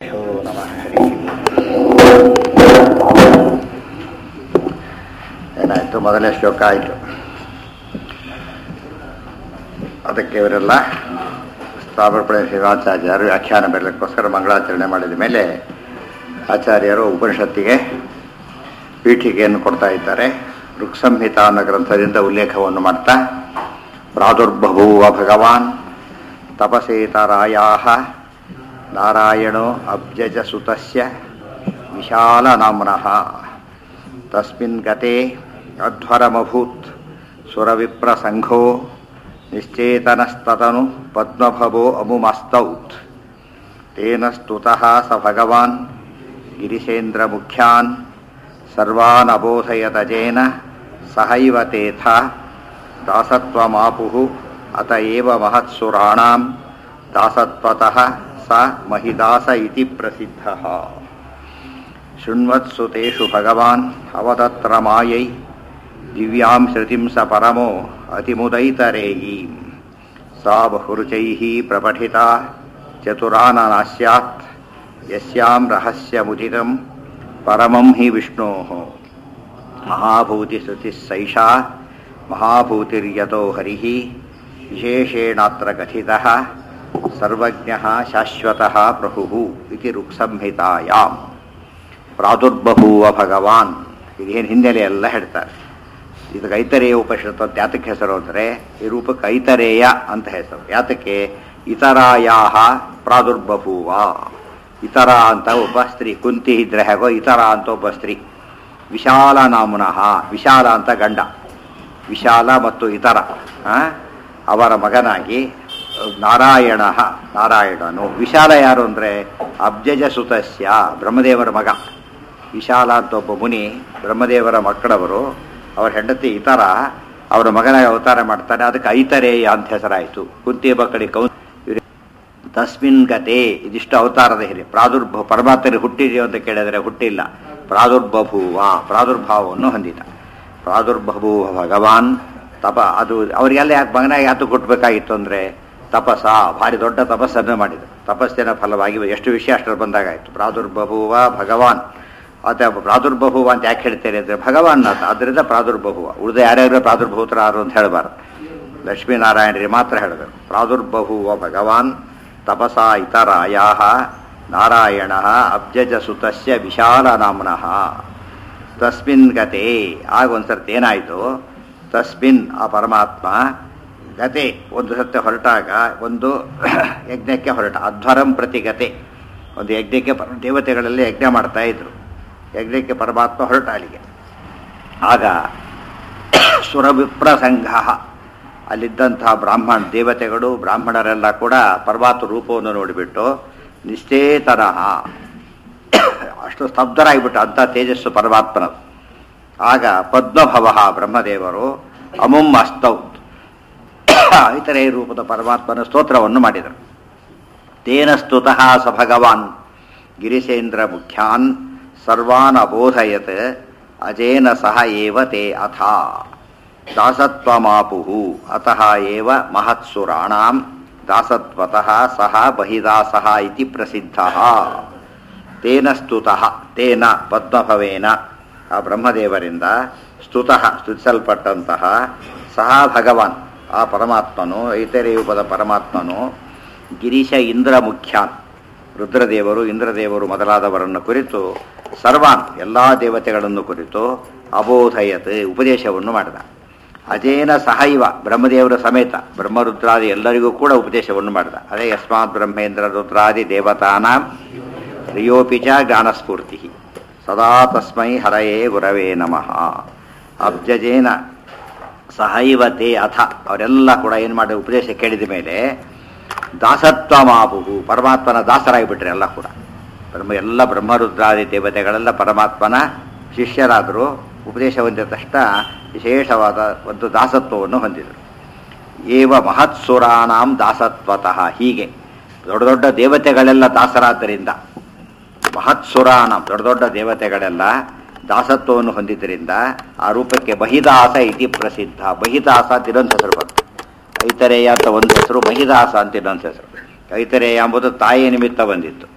श्रीगुरुभ्यो नमः हरिः ಏನಾಯಿತು ಮೊದಲನೇ ಶ್ಲೋಕ ಆಯಿತು ಅದಕ್ಕೆ ಇವರೆಲ್ಲ ಸ್ಥಾಪನೆ ಶ್ರೀರಾಚಾರ್ಯರು ವ್ಯಾಖ್ಯಾನ ಬರಲಿಕ್ಕೋಸ್ಕರ ಮಂಗಳಾಚರಣೆ ಮಾಡಿದ ಮೇಲೆ ಆಚಾರ್ಯರು ಉಪನಿಷತ್ತಿಗೆ ಪೀಠಿಕೆಯನ್ನು ಕೊಡ್ತಾ ಇದ್ದಾರೆ ಋಕ್ಸಂಹಿತ ಅನ್ನೋ ಗ್ರಂಥದಿಂದ ಉಲ್ಲೇಖವನ್ನು ಮಾಡ್ತಾ ಪ್ರಾದುರ್ಬಭೂವ ಭಗವಾನ್ ತಪಸೇತರಾಯಾ ನಾರಾಯಣೋ ಅಬ್ಜಜಸುತಸ್ಯ ವಿಶಾಲನಾಮ್ನಃ ತಸ್ಮಿನ್ ಗತೆ ಅಧ್ವರಮಭೂತ್ ಸುರವಿಪ್ರಸಂಘೋ ನಿಶ್ಚೇತನಸ್ತತನು ಪದ್ಮಭವೋ ಅಮುಮಸ್ತೌತ್ ತೇನ ಸ್ತುತಃ ಸ ಭಗವಾನ್ ಗಿರಿಶೇಂದ್ರಮುಖ್ಯಾನ್ ಸರ್ವಾನ್ ಅಬೋಧಯತಜೇನ ಸಹೈವ ತೇಥ ದಾಸತ್ವಮಾಪುಃ ಅತ ಏವ ಮಹತ್ಸುರಾಣಾಂ ದಾಸತ್ವತಃ ಸ ಮಹಿದಾಸ ಇತಿ ಪ್ರಸಿದ್ಧಃ ಶೃಣ್ವತ್ಸು ತೇಷು ಭಗವಾನ್ ಅವತತ್ರ ಮಾಯೈ ದಿವ್ಯಾಂ ಶ್ರುತಿಂ ಸ ಪರಮೋ ಅತಿಮುದೈತರೇಯೀಂ ಸಾ ಬಹುರುಚೈಃ ಪ್ರಪಠಿತಾ ಚತುರಾನನ ಸ್ಯಾತ್ ಯಸ್ಯಾಂ ರಹಸ್ಯಮುದಿತಂ ಪರಮಂ ಹಿ ವಿಷ್ಣೋಃ ಮಹಾಭೂತಿಶ್ರುತಿಸ್ಸೈಷಾ ಮಹಾಭೂತಿರ್ಯತೋ ಹರಿಃ ವಿಶೇಷೇಣಾತ್ರ ಕಥಿತಃ ಸರ್ವಜ್ಞಃ ಶಾಶ್ವತಃ ಪ್ರಭುಃ ಇತಿ ಋಕ್ಸಂಹಿತಾಯಾಮ್ ಪ್ರಾದುರ್ಬಭೂವ ಭಗವಾನ್ ಇದೇನು ಹಿನ್ನೆಲೆ ಎಲ್ಲ ಹೇಳ್ತಾರೆ ಇದಕ್ಕೆ ಐತರೇಯ ಉಪನಿಷತ್ತು ಅಂತ ಯಾತಕ್ಕೆ ಹೆಸರು ಅಂದರೆ ಈ ರೂಪಕ್ಕೆ ಐತರೇಯ ಅಂತ ಹೆಸರು ಯಾತಕ್ಕೆ ಇತರಾಯಾಹ ಪ್ರಾದುರ್ಬಭೂವ ಇತರ ಅಂತ ಒಬ್ಬ ಸ್ತ್ರೀ ಕುಂತಿ ಇದ್ರೆ ಹೇಗೋ ಇತರ ಅಂತ ಒಬ್ಬ ಸ್ತ್ರೀ ವಿಶಾಲ ನಾಮುನಃ ವಿಶಾಲ ಅಂತ ಗಂಡ ವಿಶಾಲ ಮತ್ತು ಇತರ ಆ, ಅವರ ಮಗನಾಗಿ ನಾರಾಯಣ ನಾರಾಯಣನು ವಿಶಾಲ ಯಾರು ಅಂದರೆ ಅಬ್ಜಜ ಸುತಸ್ಯ ಬ್ರಹ್ಮದೇವರ ಮಗ ವಿಶಾಲ ಅಂತ ಒಬ್ಬ ಮುನಿ ಬ್ರಹ್ಮದೇವರ ಮಕ್ಕಳವರು ಅವರ ಹೆಂಡತಿ ಇತರ ಅವರ ಮಗನಾಗಿ ಅವತಾರ ಮಾಡ್ತಾರೆ ಅದಕ್ಕೆ ಐತರೇಯ ಅಂತ ಹೆಸರಾಯಿತು ಕುಂತಿ ಮಕ್ಕಳಿ ಕೌ ಇವ್ರು ತಸ್ಮಿನ್ ಗತೆ ಇದಿಷ್ಟು ಅವತಾರದ ಹಿರಿ ಪ್ರಾದುರ್ಭ ಪರಮಾತ್ಮರಿಗೆ ಹುಟ್ಟಿದೆಯೋ ಅಂತ ಕೇಳಿದರೆ ಹುಟ್ಟಿಲ್ಲ ಪ್ರಾದುರ್ಬಭೂವ ಪ್ರಾದುರ್ಭಾವವನ್ನು ಹೊಂದಿದ ಪ್ರಾದುರ್ಬಭೂವ ಭಗವಾನ್ ತಪ ಅದು ಅವರಿಗೆಲ್ಲ ಯಾಕೆ ಮಗನಾಗಿ ಯಾತು ಹುಟ್ಟಬೇಕಾಗಿತ್ತು ಅಂದರೆ ತಪಸ ಭಾರಿ ದೊಡ್ಡ ತಪಸ್ಸನ್ನು ಮಾಡಿದರು ತಪಸ್ಸಿನ ಫಲವಾಗಿ ಎಷ್ಟು ವಿಷಯ ಅಷ್ಟರಲ್ಲಿ ಬಂದಾಗಾಯಿತು ಪ್ರಾದುರ್ಬಭೂವ ಭಗವಾನ್ ಆತ ಪ್ರಾದುರ್ಬಭುವ ಅಂತ ಯಾಕೆ ಹೇಳ್ತೇನೆ ಅಂದರೆ ಭಗವಾನ್ ಅಂತ ಅದರಿಂದ ಪ್ರಾದುರ್ಬಭುವ ಉಳಿದ ಯಾರ್ಯಾರು ಪ್ರಾದುರ್ಭೂತರಾರು ಅಂತ ಹೇಳಬಾರ್ದು ಲಕ್ಷ್ಮೀನಾರಾಯಣರಿಗೆ ಮಾತ್ರ ಹೇಳಬೇಕು ಪ್ರಾದುರ್ಬಭುವ ಭಗವಾನ್ ತಪಸ ಇತರಾಯಾ ನಾರಾಯಣ ಅಬ್ಜಜ ಸುತಸ್ಯ ವಿಶಾಲ ನಾಮ್ನಃ ತಸ್ಮಿನ್ ಗತೆ ಆಗ ಒಂದು ಸರ್ತಿ ಏನಾಯಿತು ತಸ್ಮಿನ್ ಆ ಪರಮಾತ್ಮ ಗತೆ ಒಂದು ಸತ್ಯ ಹೊರಟಾಗ ಒಂದು ಯಜ್ಞಕ್ಕೆ ಹೊರಟ ಅಧ್ವರಂ ಪ್ರತಿ ಗತೆ ಒಂದು ಯಜ್ಞಕ್ಕೆ ಪರ ದೇವತೆಗಳಲ್ಲಿ ಯಜ್ಞ ಮಾಡ್ತಾ ಇದ್ರು ಯಜ್ಞಕ್ಕೆ ಪರಮಾತ್ಮ ಹೊರಟ ಅಲ್ಲಿಗೆ ಆಗ ಸುರವಿಪ್ರ ಸಂಘ ಅಲ್ಲಿದ್ದಂತಹ ಬ್ರಾಹ್ಮಣ ದೇವತೆಗಳು ಬ್ರಾಹ್ಮಣರೆಲ್ಲ ಕೂಡ ಪರಮಾತ್ಮ ರೂಪವನ್ನು ನೋಡಿಬಿಟ್ಟು ನಿಶ್ಚೇತನ ಅಷ್ಟು ಸ್ತಬ್ಧರಾಗಿಬಿಟ್ಟು ಅಂಥ ತೇಜಸ್ಸು ಪರಮಾತ್ಮನದು ಆಗ ಪದ್ಮಭವ ಬ್ರಹ್ಮದೇವರು ಅಮುಂ ಅಸ್ತೌತ್ ಇತರೆ ರೂಪದ ಪರಮಾತ್ಮನ ಸ್ತೋತ್ರವನ್ನು ಮಾಡಿದರು ತೇನ ಸ್ತುತಃ ಸ ಭಗವಾನ್ ಗಿರಿಶೇಂದ್ರ ಮುಖ್ಯಾನ್ ಸರ್ವಾನ್ ಅಬೋಧಯತ್ ಅಜೇನ ಸಹ ಏವ ತೇ ಅಥ ದಾಸತ್ವಮಾಪುಹು ಅತಃ ಏವ ಮಹತ್ಸುರಾಣಾಂ ದಾಸತ್ವತಃ ಸಹ ಬಹಿದಾಸಃ ಇತಿ ಪ್ರಸಿದ್ಧಃ ತೇನ ಸ್ತುತಃ ತೇನ ಪದ್ಮಭವೇನ ಆ ಬ್ರಹ್ಮದೇವರಿಂದ ಸ್ತುತಃ ಸ್ತುತಿಸಲ್ಪಟ್ಟಂತಹ ಸಹ ಭಗವಾನ್ ಆ ಪರಮಾತ್ಮನು ಐತರೆ ರೂಪದ ಪರಮಾತ್ಮನು ಗಿರೀಶ ಇಂದ್ರ ಮುಖ್ಯಾನ್ ರುದ್ರದೇವರು ಇಂದ್ರದೇವರು ಮೊದಲಾದವರನ್ನು ಕುರಿತು ಸರ್ವಾನ್ ಎಲ್ಲ ದೇವತೆಗಳನ್ನು ಕುರಿತು ಅಬೋಧಯತ್ ಉಪದೇಶವನ್ನು ಮಾಡಿದ ಅಜೇನ ಸಹೈವ ಬ್ರಹ್ಮದೇವರ ಸಮೇತ ಬ್ರಹ್ಮರುದ್ರಾದಿ ಎಲ್ಲರಿಗೂ ಕೂಡ ಉಪದೇಶವನ್ನು ಮಾಡಿದ ಅದೇ ಯಸ್ಮಾತ್ ಬ್ರಹ್ಮೇಂದ್ರ ರುದ್ರಾದಿ ದೇವತಾನಾಂ ಶ್ರೇಯೋಪಿ ಚ ಜ್ಞಾನಸ್ಫೂರ್ತಿ ಸದಾ ತಸ್ಮೈ ಹರಯೇ ಗುರವೇ ನಮಃ ಅಬ್ಜಜೇನ ಸಹೈವ ತೇ ಅಥ ಅವರೆಲ್ಲ ಕೂಡ ಏನು ಮಾಡಿ ಉಪದೇಶ ಕೇಳಿದ ಮೇಲೆ ದಾಸತ್ವ ಮಾಬುಹು ಪರಮಾತ್ಮನ ದಾಸರಾಗಿಬಿಟ್ರೆ ಎಲ್ಲ ಕೂಡ ಬ್ರಹ್ಮ ಎಲ್ಲ ಬ್ರಹ್ಮರುದ್ರಾದಿ ದೇವತೆಗಳೆಲ್ಲ ಪರಮಾತ್ಮನ ಶಿಷ್ಯರಾದರು ಉಪದೇಶ ಹೊಂದಿದ ತಕ್ಷಣ ವಿಶೇಷವಾದ ಒಂದು ದಾಸತ್ವವನ್ನು ಹೊಂದಿದರು ಏವ ಮಹತ್ಸುರಾಣಾಂ ದಾಸತ್ವತಃ ಹೀಗೆ ದೊಡ್ಡ ದೊಡ್ಡ ದೇವತೆಗಳೆಲ್ಲ ದಾಸರಾದ್ದರಿಂದ ಮಹತ್ಸುರಾಣ ದೊಡ್ಡ ದೊಡ್ಡ ದೇವತೆಗಳೆಲ್ಲ ದಾಸತ್ವವನ್ನು ಹೊಂದಿದ್ದರಿಂದ ಆ ರೂಪಕ್ಕೆ ಬಹಿದಾಸ ಇತಿ ಪ್ರಸಿದ್ಧ ಬಹಿದಾಸ ಅಂತ ಇನ್ನೊಂದು ಹೆಸರು ಬಂತು ಐತರೇಯ ಅಂತ ಒಂದು ಹೆಸರು ಮಹಿದಾಸ ಅಂತ ಇನ್ನೊಂದು ಹೆಸರು ಐತರೇಯ ಎಂಬುದು ತಾಯಿಯ ನಿಮಿತ್ತ ಬಂದಿತ್ತು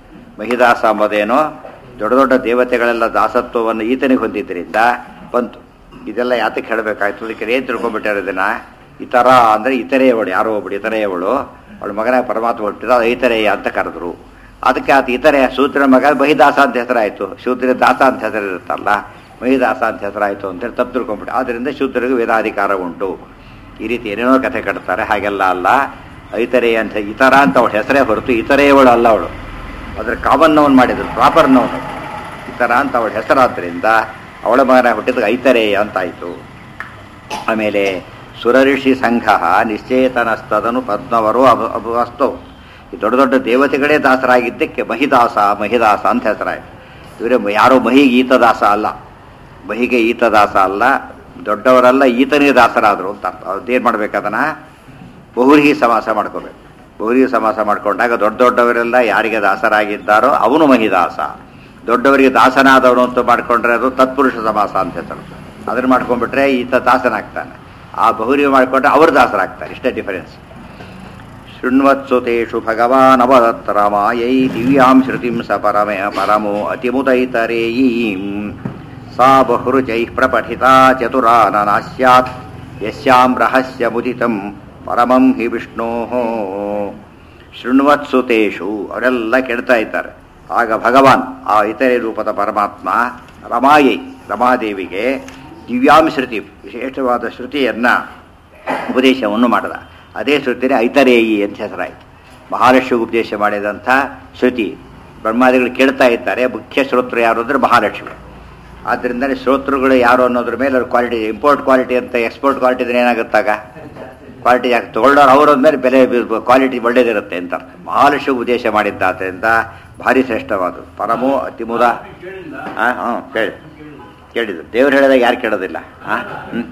ಮಹಿದಾಸ ಅಂಬೋದೇನೋ ದೊಡ್ಡ ದೊಡ್ಡ ದೇವತೆಗಳೆಲ್ಲ ದಾಸತ್ವವನ್ನು ಈತನಿಗೆ ಹೊಂದಿದ್ದರಿಂದ ಬಂತು ಇದೆಲ್ಲ ಯಾತಕ್ಕೆ ಹೇಳಬೇಕಾಯ್ತು ಅದಕ್ಕೆ ಏನು ತಿಳ್ಕೊಂಡ್ಬಿಟ್ಟಾರೆ ಇದನ್ನ ಇತರ ಅಂದರೆ ಇತರೆಯವಳು ಯಾರೋ ಒಬ್ಬಳು ಇತರೆಯವಳು ಅವಳ ಮಗನ ಪರಮಾತ್ಮ ಹುಟ್ಟಿದ ಅದು ಐತರೇಯ ಅಂತ ಕರೆದ್ರು ಅದಕ್ಕೆ ಆತ ಇತರೆ ಸೂತ್ರನ ಮಗ ಮಹಿದಾಸ ಅಂತ ಹೆಸರಾಯಿತು ಶೂದ್ರ ದಾಸ ಅಂತ ಹೆಸರಿರುತ್ತಲ್ಲ ಮಹಿದಾಸ ಅಂತ ಹೆಸರಾಯಿತು ಅಂತೇಳಿ ತಪ್ಪು ತಿಳ್ಕೊಂಡ್ಬಿಟ್ಟು ಆದ್ದರಿಂದ ಶೂದ್ರರಿಗೆ ವೇದಾಧಿಕಾರ ಉಂಟು ಈ ರೀತಿ ಏನೇನೋ ಕಥೆ ಕಟ್ತಾರೆ ಹಾಗೆಲ್ಲ ಅಲ್ಲ ಐತರೆ ಅಂತ ಇತರ ಅಂತ ಅವಳ ಹೆಸರೇ ಹೊರತು ಇತರೆಯವಳು ಅಲ್ಲ ಅವಳು ಅದ್ರ ಕಾಮನ್ ನೌನ್ ಮಾಡಿದ್ರು ಪ್ರಾಪರ್ ನೌನ್ ಇತರ ಅಂತ ಅವಳ ಹೆಸರಾದ್ರಿಂದ ಅವಳ ಮಗನ ಹುಟ್ಟಿದ ಐತರೇಯ ಅಂತಾಯಿತು ಆಮೇಲೆ ಸುರಋಷಿ ಸಂಘ ನಿಶ್ಚೇತನಸ್ತದನು ಪದ್ಮವರು ಅಭ ಅಭವಸ್ತವು ಈ ದೊಡ್ಡ ದೊಡ್ಡ ದೇವತೆಗಳೇ ದಾಸರಾಗಿದ್ದಕ್ಕೆ ಮಹಿದಾಸ ಮಹಿದಾಸ ಅಂತ ಹೆಸರಾಯಿತು ಇವರೇ ಯಾರೋ ಮಹಿಗೆ ಈತದಾಸ ಅಲ್ಲ ಮಹಿಗೆ ಈತದಾಸ ಅಲ್ಲ ದೊಡ್ಡವರಲ್ಲ ಈತನಿಗೆ ದಾಸರಾದರು ಅಂತ ಅರ್ಥ ಅದೇನು ಮಾಡ್ಬೇಕದನ್ನ ಬಹುರಿಗೆ ಸಮಾಸ ಮಾಡ್ಕೋಬೇಕು ಬಹುರಿಗೆ ಸಮಾಸ ಮಾಡ್ಕೊಂಡಾಗ ದೊಡ್ಡ ದೊಡ್ಡವರೆಲ್ಲ ಯಾರಿಗೆ ದಾಸರಾಗಿದ್ದಾರೋ ಅವನು ಮಹಿದಾಸ ದೊಡ್ಡವರಿಗೆ ದಾಸನಾದವನು ಅಂತ ಮಾಡ್ಕೊಂಡ್ರೆ ಅದು ತತ್ಪುರುಷ ಸಮಾಸ ಅಂತ ಹೆಸರು ಅದನ್ನು ಮಾಡ್ಕೊಂಡ್ಬಿಟ್ರೆ ಈತ ದಾಸನಾಗ್ತಾನೆ ಆ ಬಹುರಿಗೆ ಮಾಡ್ಕೊಂಡ್ರೆ ಅವರು ದಾಸರಾಗ್ತಾರೆ ಇಷ್ಟೇ ಡಿಫರೆನ್ಸ್ ಶೃಣ್ವತ್ಸುತೇಷು ಭಗವಾನ್ ಅವದತ್ ರಾಮಾಯೈ ದಿವ್ಯಾಂ ಶ್ರುತಿಂ ಸ ಪರಮೇ ಪರಮೋ ಅತಿಮುದೈತರೇಯೀಂ ಸಾ ಬಹುರುಚೈಃ ಪ್ರಪಠಿತಾ ಚತುರಾನನಾ ಸ್ಯಾತ್ ಯಸ್ಯಾಂ ರಹಸ್ಯ ಮುದಿತಂ ಪರಮಂ ಹಿ ವಿಷ್ಣೋ ಶೃಣ್ವತ್ಸುತೇಷು ಅವರೆಲ್ಲ ಕೆಡ್ತಾ ಇದ್ದಾರೆ ಆಗ ಭಗವಾನ್ ಆ ಇತರೆ ರೂಪದ ಪರಮಾತ್ಮ ರಮಾಯೈ ರಮಾದೇವಿಗೆ ದಿವ್ಯಾಂ ಶ್ರುತಿ ವಿಶೇಷವಾದ ಶ್ರುತಿಯನ್ನ ಉಪದೇಶವನ್ನು ಮಾಡಿದ ಅದೇ ಶ್ರುತಿನೇ ಐತರೇಯಿ ಅಂತ ಹೆಸರಾಯಿತು ಮಹಾಲಕ್ಷ್ಮಿ ಉಪದೇಶ ಮಾಡಿದಂಥ ಶ್ರುತಿ ಬ್ರಹ್ಮಾದಿಗಳು ಕೇಳ್ತಾ ಇದ್ದಾರೆ ಮುಖ್ಯ ಶ್ರೋತೃ ಯಾರು ಅಂದರೆ ಮಹಾಲಕ್ಷ್ಮಿ ಆದ್ದರಿಂದ ಶ್ರೋತೃಗಳು ಯಾರು ಅನ್ನೋದ್ರ ಮೇಲೆ ಅವ್ರ ಕ್ವಾಲಿಟಿ ಇಂಪೋರ್ಟ್ ಕ್ವಾಲಿಟಿ ಅಂತ ಎಕ್ಸ್ಪೋರ್ಟ್ ಕ್ವಾಲಿಟಿ ಇದ್ರೆ ಏನಾಗುತ್ತಾಗ ಕ್ವಾಲಿಟಿ ಯಾಕೆ ತೊಗೊಳ್ಳೋರು ಅವ್ರ ಮೇಲೆ ಬೆಲೆ ಕ್ವಾಲಿಟಿ ಒಳ್ಳೇದಿರುತ್ತೆ ಅಂತ ಅರ್ಥ. ಮಹಾಲಕ್ಷ್ಮಿ ಉಪದೇಶ ಮಾಡಿದ್ದಾದ್ರಿಂದ ಭಾರಿ ಶ್ರೇಷ್ಠವಾದದ್ದು ಪರಮೋ ಅತಿಮುದ ಹಾಂ ಹಾಂ ಕೇಳಿ ಕೇಳಿದ್ರು ದೇವ್ರು ಹೇಳಿದಾಗ ಯಾರು ಕೇಳೋದಿಲ್ಲ ಹಾಂ ಹ್ಞೂ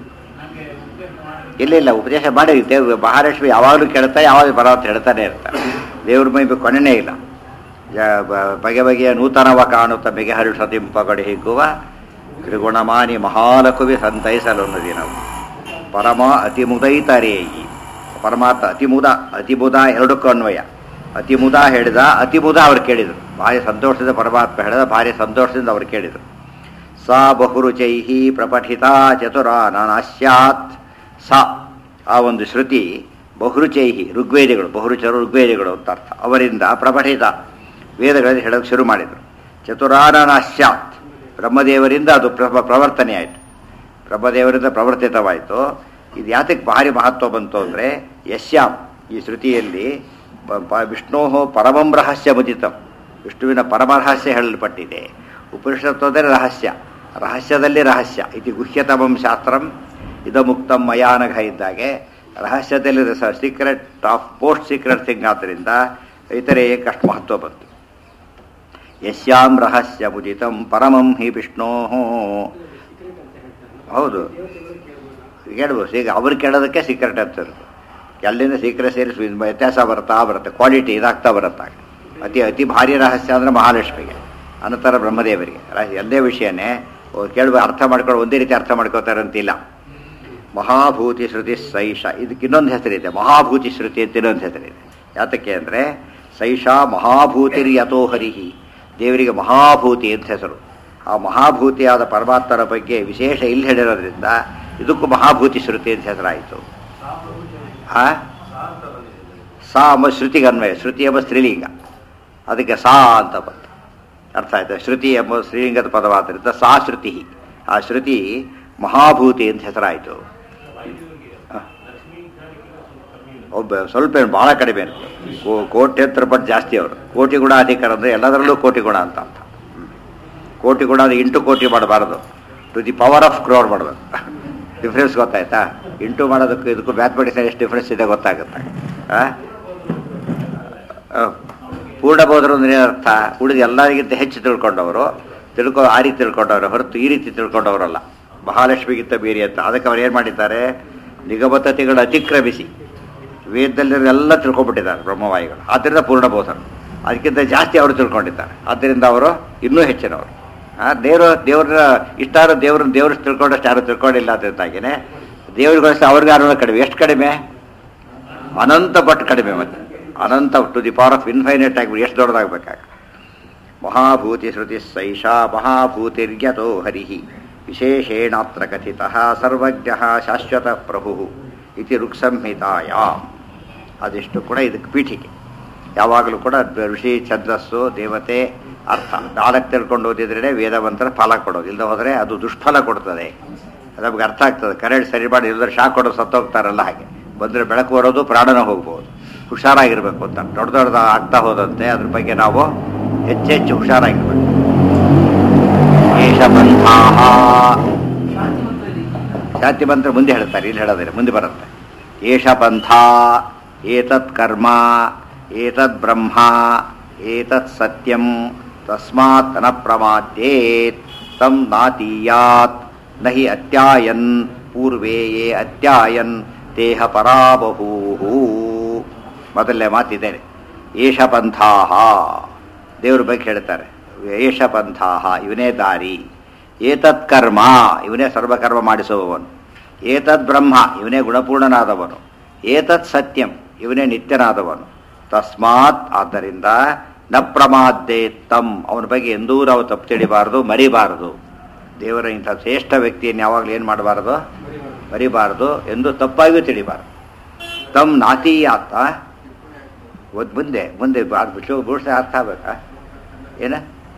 ಇಲ್ಲ ಇಲ್ಲ ಉಪದೇಶ ಮಾಡಿ ದೇವ್ ಮಹಾಲಕ್ಷ್ಮಿ ಯಾವಾಗಲೂ ಕೇಳ್ತಾ ಯಾವಾಗ ಬರೋತ್ ಹೇಳ್ತಾನೆ ಇರ್ತಾರೆ ದೇವ್ರ ಮೈ ಕೊನೆನೇ ಇಲ್ಲ ಯ- ಬ- ಬಗೆ ಬಗೆಯ ನೂತನವ ಕಾಣುತ್ತ ಬೆಗೆ ಹರುಷದಿಂಪಗಡಿ ಹಿಗ್ಗುವ ತ್ರಿಗುಣಮಾನಿ ಮಹಾಲಕುವಿ ಸಂತೈಸಲು ಅನ್ನೋದಿ ನಾವು ಪರಮ ಅತಿಮುದೈತರೇಯಿ ಪರಮಾತ್ಮ ಅತಿಮುದ ಅತಿಬುಧ ಎರಡಕ್ಕೂ ಅನ್ವಯ ಅತಿಮುದ ಹೇಳಿದ ಅತಿಮುದ ಅವ್ರು ಕೇಳಿದರು ಭಾರಿ ಸಂತೋಷದಿಂದ ಪರಮಾತ್ಮ ಹೇಳಿದ ಭಾರಿ ಸಂತೋಷದಿಂದ ಅವ್ರು ಕೇಳಿದರು ಸಾ ಬಹುರುಚೈಹಿ ಪ್ರಪಠಿತಾ ಚತುರ ನಾನಾಸ್ಯಾತ್ ಸ ಆ ಒಂದು ಶ್ರುತಿ ಬಹುರುಚೈಹಿ ಋಗ್ವೇದಿಗಳು ಬಹುರುಚರು ಋಗ್ವೇದಿಗಳು ಅಂತ ಅರ್ಥ ಅವರಿಂದ ಪ್ರಪಠಿತ ವೇದಗಳಲ್ಲಿ ಹೇಳೋಕೆ ಶುರು ಮಾಡಿದರು ಚತುರಾನಾಸ್ಯಾತ್ ಬ್ರಹ್ಮದೇವರಿಂದ ಅದು ಪ್ರ ಪ್ರವರ್ತನೆ ಆಯಿತು ಬ್ರಹ್ಮದೇವರಿಂದ ಪ್ರವರ್ತಿತವಾಯಿತು ಇದು ಯಾತಕ್ಕೆ ಭಾರಿ ಮಹತ್ವ ಬಂತು ಅಂದರೆ ಯಶ್ಯಾಮ್ ಈ ಶ್ರುತಿಯಲ್ಲಿ ಪ- ಪ- ವಿಷ್ಣೋ ಪರಮಂ ರಹಸ್ಯ ಮುದಿತಂ ವಿಷ್ಣುವಿನ ಪರಮ ರಹಸ್ಯ ಹೇಳಲ್ಪಟ್ಟಿದೆ ಉಪನಿಷತ್ವದಲ್ಲಿ ರಹಸ್ಯ ರಹಸ್ಯದಲ್ಲಿ ರಹಸ್ಯ ಇದು ಗುಹ್ಯತಮಂ ಶಾಸ್ತ್ರಂ ಇದಮುಕ್ತಂ ಮಯಾನಘ ಇದ್ದಾಗೆ ರಹಸ್ಯದಲ್ಲಿ secret of post secret thing ಆದ್ದರಿಂದ ಇತರೆ ಅಷ್ಟು ಮಹತ್ವ ಬಂತು ಯಶ್ಯಾಂ ರಹಸ್ಯ ಮುದಿತಂ ಪರಮಂ ಹಿ ವಿಷ್ಣೋ ಹೌದು ಕೇಳ್ಬೋದು ಈಗ ಅವ್ರು ಕೇಳೋದಕ್ಕೆ ಸೀಕ್ರೆಟ್ ಅಂತ ಇರುತ್ತೆ ಎಲ್ಲಿಂದ ಸೀಕ್ರೆಟ್ ಸೇರಿ ವ್ಯತ್ಯಾಸ ಬರುತ್ತಾ ಬರುತ್ತೆ ಕ್ವಾಲಿಟಿ ಇದಾಗ್ತಾ ಬರುತ್ತಾ ಅತಿ ಅತಿ ಭಾರಿ ರಹಸ್ಯ ಅಂದರೆ ಮಹಾಲಕ್ಷ್ಮಿಗೆ ಅನಂತರ ಬ್ರಹ್ಮದೇವರಿಗೆ ರಹಸ್ಯ ಎಲ್ಲೇ ವಿಷಯನೇ ಕೇಳುವ ಅರ್ಥ ಮಾಡ್ಕೊಂಡು ಒಂದೇ ರೀತಿ ಅರ್ಥ ಮಾಡ್ಕೋತಾರೆ ಅಂತಿಲ್ಲ ಮಹಾಭೂತಿ ಶ್ರುತಿ ಸೈಷ ಇದಕ್ಕೆ ಇನ್ನೊಂದು ಹೆಸರಿದೆ ಮಹಾಭೂತಿ ಶ್ರುತಿ ಅಂತ ಇನ್ನೊಂದು ಹೆಸರಿದೆ ಯಾತಕ್ಕೆ ಅಂದರೆ ಸೈಷಾ ಮಹಾಭೂತಿರ್ ಯಥೋ ಹರಿಹಿ ದೇವರಿಗೆ ಮಹಾಭೂತಿ ಅಂತ ಹೆಸರು ಆ ಮಹಾಭೂತಿಯಾದ ಪರಮಾತ್ಮರ ಬಗ್ಗೆ ವಿಶೇಷ ಇಲ್ಲಿ ಹೇಳಿರೋದ್ರಿಂದ ಇದಕ್ಕೂ ಮಹಾಭೂತಿ ಶ್ರುತಿ ಅಂತ ಹೆಸರಾಯಿತು ಆ ಸಾ ಎಂಬ ಶ್ರುತಿಗೆ ಅನ್ವಯ ಶ್ರುತಿ ಎಂಬ ಸ್ತ್ರೀಲಿಂಗ ಅದಕ್ಕೆ ಸಾ ಅಂತ ಬಂತು ಅರ್ಥ ಆಯ್ತು ಶ್ರುತಿ ಎಂಬ ಸ್ತ್ರೀಲಿಂಗದ ಪದವಾದ್ದರಿಂದ ಸಾ ಶ್ರುತಿ ಆ ಶ್ರುತಿ ಮಹಾಭೂತಿ ಅಂತ ಹೆಸರಾಯಿತು ಒಬ್ಬ ಸ್ವಲ್ಪ ಏನು ಭಾಳ ಕಡಿಮೆ ಇರುತ್ತೆ ಕೋ- ಕೋಟ್ಯಂತರ ಪಟ್ಟು ಜಾಸ್ತಿ ಅವರು ಕೋಟಿ ಗುಣ ಅಧಿಕಾರ ಅಂದರೆ ಎಲ್ಲದರಲ್ಲೂ ಕೋಟಿ ಗುಣ ಅಂತ ಅರ್ಥ ಹ್ಮ್. ಕೋಟಿ ಗುಣ ಅದು ಇಂಟು ಕೋಟಿ ಮಾಡಬಾರದು to the power of crore ಮಾಡಬೇಕು ಡಿಫ್ರೆನ್ಸ್ ಗೊತ್ತಾಯ್ತಾ ಇಂಟು ಮಾಡೋದಕ್ಕೂ ಇದಕ್ಕೂ ಮ್ಯಾಥಮೆಟಿಕ್ಸ್ ಎಷ್ಟು ಡಿಫ್ರೆನ್ಸ್ ಇದೆ ಗೊತ್ತಾಗುತ್ತೆ ಆ? ಆ, ಪೂರ್ಣ ಬೋಧರು ಅಂದ್ರೆ ಏನರ್ಥ ಉಳಿದ ಎಲ್ಲರಿಗಿಂತ ಹೆಚ್ಚು ತಿಳ್ಕೊಂಡವರು ತಿಳ್ಕೊ ಆ ರೀತಿ ತಿಳ್ಕೊಂಡವರು ಹೊರತು ಈ ರೀತಿ ತಿಳ್ಕೊಂಡವರಲ್ಲ ಮಹಾಲಕ್ಷ್ಮಿಗಿಂತ ಬೇರೆ ಅಂತ ಅದಕ್ಕೆ ಅವ್ರು ಏನು ಮಾಡಿದ್ದಾರೆ ನಿಗಮತತೆಗಳು ಅತಿಕ್ರಮಿಸಿ ವೇದದಲ್ಲಿರೋದೆಲ್ಲ ತಿಳ್ಕೊಂಡ್ಬಿಟ್ಟಿದ್ದಾರೆ ಬ್ರಹ್ಮವಾಯಿಗಳು ಆದ್ದರಿಂದ ಪೂರ್ಣ ಬೋಧರು ಅದಕ್ಕಿಂತ ಜಾಸ್ತಿ ಅವರು ತಿಳ್ಕೊಂಡಿದ್ದಾರೆ ಆದ್ದರಿಂದ ಅವರು ಇನ್ನೂ ಹೆಚ್ಚಿನವರು ಆ ದೇವರು ದೇವ್ರ ಇಷ್ಟಾರು ದೇವ್ರ ದೇವ್ರ ತಿಳ್ಕೊಂಡಷ್ಟು ಯಾರು ತಿಳ್ಕೊಂಡಿಲ್ಲ ಅದರಿಂದಾಗಿನೇ ದೇವ್ರಿಗೋಸ್ಕರ ಅವ್ರಿಗೆ ಯಾರು ಕಡಿಮೆ ಎಷ್ಟು ಕಡಿಮೆ ಅನಂತ ಪಟ್ಟು ಕಡಿಮೆ ಮತ್ತೆ ಅನಂತ to the power of infinite ಆಗಿ ಎಷ್ಟು ದೊಡ್ಡದಾಗಬೇಕಾಗ ಮಹಾಭೂತಿಶ್ರುತಿ ಸೈಷಾ ಮಹಾಭೂತಿರ್ಯತೋ ಹರಿ ವಿಶೇಷೇಣಾತ್ರ ಕಥಿತ ಸರ್ವಜ್ಞ ಶಾಶ್ವತ ಪ್ರಭು ಇತಿ ಋಕ್ಸಂಹಿತಾಯ ಅದಿಷ್ಟು ಕೂಡ ಇದಕ್ಕೆ ಪೀಠಿಕೆ ಯಾವಾಗಲೂ ಕೂಡ ಋಷಿ ಛಂದಸ್ಸು ದೇವತೆ ಅರ್ಥ ನಾಲ್ಕು ತಿಳ್ಕೊಂಡು ಓದಿದ್ರೆ ವೇದವಂತರ ಫಲ ಕೊಡೋದು ಇಲ್ಲದೆ ಹೋದರೆ ಅದು ದುಷ್ಫಲ ಕೊಡ್ತದೆ ಅದು ನಮ್ಗೆ ಅರ್ಥ ಆಗ್ತದೆ ಕರೆಂಟ್ ಸರಿ ಮಾಡಿ ಇಲ್ಲದ್ರೆ ಶಾಕ್ ಕೊಡೋದು ಸತ್ತೋಗ್ತಾರಲ್ಲ ಹಾಗೆ ಬಂದರೆ ಬೆಳಕು ಬರೋದು ಪ್ರಾಣನ ಹೋಗ್ಬೋದು ಹುಷಾರಾಗಿರ್ಬೇಕು ಅಂತ ದೊಡ್ಡ ದೊಡ್ಡದ ಆಗ್ತಾ ಹೋದಂತೆ ಅದ್ರ ಬಗ್ಗೆ ನಾವು ಹೆಚ್ಚೆಚ್ಚು ಹುಷಾರಾಗಿರ್ಬೇಕು ಏಷ ಬಂಧಾಹ ಶಾಂತಿ ಮಂತ್ರ ಮುಂದೆ ಹೇಳ್ತಾರೆ ಇಲ್ಲಿ ಹೇಳೋದಿಲ್ಲ ಮುಂದೆ ಬರುತ್ತೆ ಏಷ ಪಂಥ ಏತತ್ ಕರ್ಮ ಏತದ್ ಬ್ರಹ್ಮ ಏತತ್ ಸತ್ಯಂ ತಸ್ಮಾತ್ ನ ಪ್ರಮಾದ್ಯೇತ್ ತಂ ನಾತೀಯಾತ್ ನ ಹಿ ಅತ್ಯಾಯನ್ ಪೂರ್ವೇ ಯೇ ಅತ್ಯಾಯನ್ ದೇಹ ಪರಾಬಹೂಹು ಮೊದಲನೇ ಮಾತಿದ್ದೇನೆ ಏಷ ಪಂಥಾಹ ದೇವ್ರ ಬಗ್ಗೆ ಹೇಳ್ತಾರೆ ಏಷ ಪಂಥಾಹ ಇವನೇ ದಾರಿ ಏತತ್ ಕರ್ಮ ಇವನೇ ಸರ್ವಕರ್ಮ ಮಾಡಿಸುವವನು ಏತದ್ ಬ್ರಹ್ಮ ಇವನೇ ಗುಣಪೂರ್ಣನಾದವನು ಏತತ್ ಸತ್ಯಂ ಇವನೇ ನಿತ್ಯನಾದವನು ತಸ್ಮಾತ್ ಆದ್ದರಿಂದ ನ ಪ್ರಮಾದ್ದೇ ತಮ್ ಅವನ ಬಗ್ಗೆ ಎಂದೂ ನಾವು ತಪ್ಪು ತಿಳಿಬಾರದು ಮರಿಬಾರದು ದೇವರ ಇಂಥ ಶ್ರೇಷ್ಠ ವ್ಯಕ್ತಿಯನ್ನು ಯಾವಾಗಲೂ ಏನು ಮಾಡಬಾರದು ಮರಿಬಾರದು ಎಂದು ತಪ್ಪಾಗಿಯೂ ತಿಳಿಬಾರದು ತಮ್ ನಾತೀಯಾತ ಒದ್ ಮುಂದೆ ಮುಂದೆ ಬೂಡ್ಸ ಅರ್ಥ ಆಗ್ಬೇಕಾ ಏನ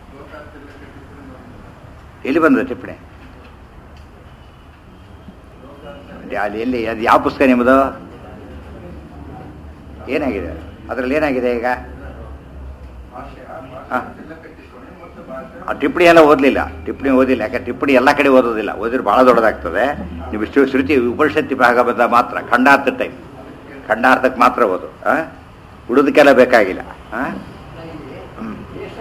ಎಲ್ಲಿ ಬಂದ್ರೆ ಟಿಪ್ಪಣಿ ಅಲ್ಲಿ ಎಲ್ಲಿ ಅದು ಯಾವ ಪುಸ್ತಕ ನಿಮ್ಮದು ಏನಾಗಿದೆ ಅದರಲ್ಲಿ ಏನಾಗಿದೆ ಈಗ ಆ. ಆ ಟಿಪ್ಪಣಿ ಎಲ್ಲ ಓದಲಿಲ್ಲ ಟಿಪ್ಪಣಿ ಓದಿಲ್ಲ ಯಾಕಂದ್ರೆ ಟಿಪ್ಪಣಿ ಎಲ್ಲ ಕಡೆ ಓದೋದಿಲ್ಲ ಓದಿದ್ರೆ ಭಾಳ ದೊಡ್ಡದಾಗ್ತದೆ ನೀವು ಶ್ರು- ಶ್ರುತಿ ಉಪನಿಷತ್ತಿ ಭಾಗ ಬಂದ ಮಾತ್ರ ಖಂಡಾರ್ಥ ಟೈಮ್ ಖಂಡಾರ್ಥಕ್ಕೆ ಮಾತ್ರ ಓದು ಆ? ಉಳಿದಕ್ಕೆಲ್ಲ ಬೇಕಾಗಿಲ್ಲ ಆ? ಹ್ಮ್.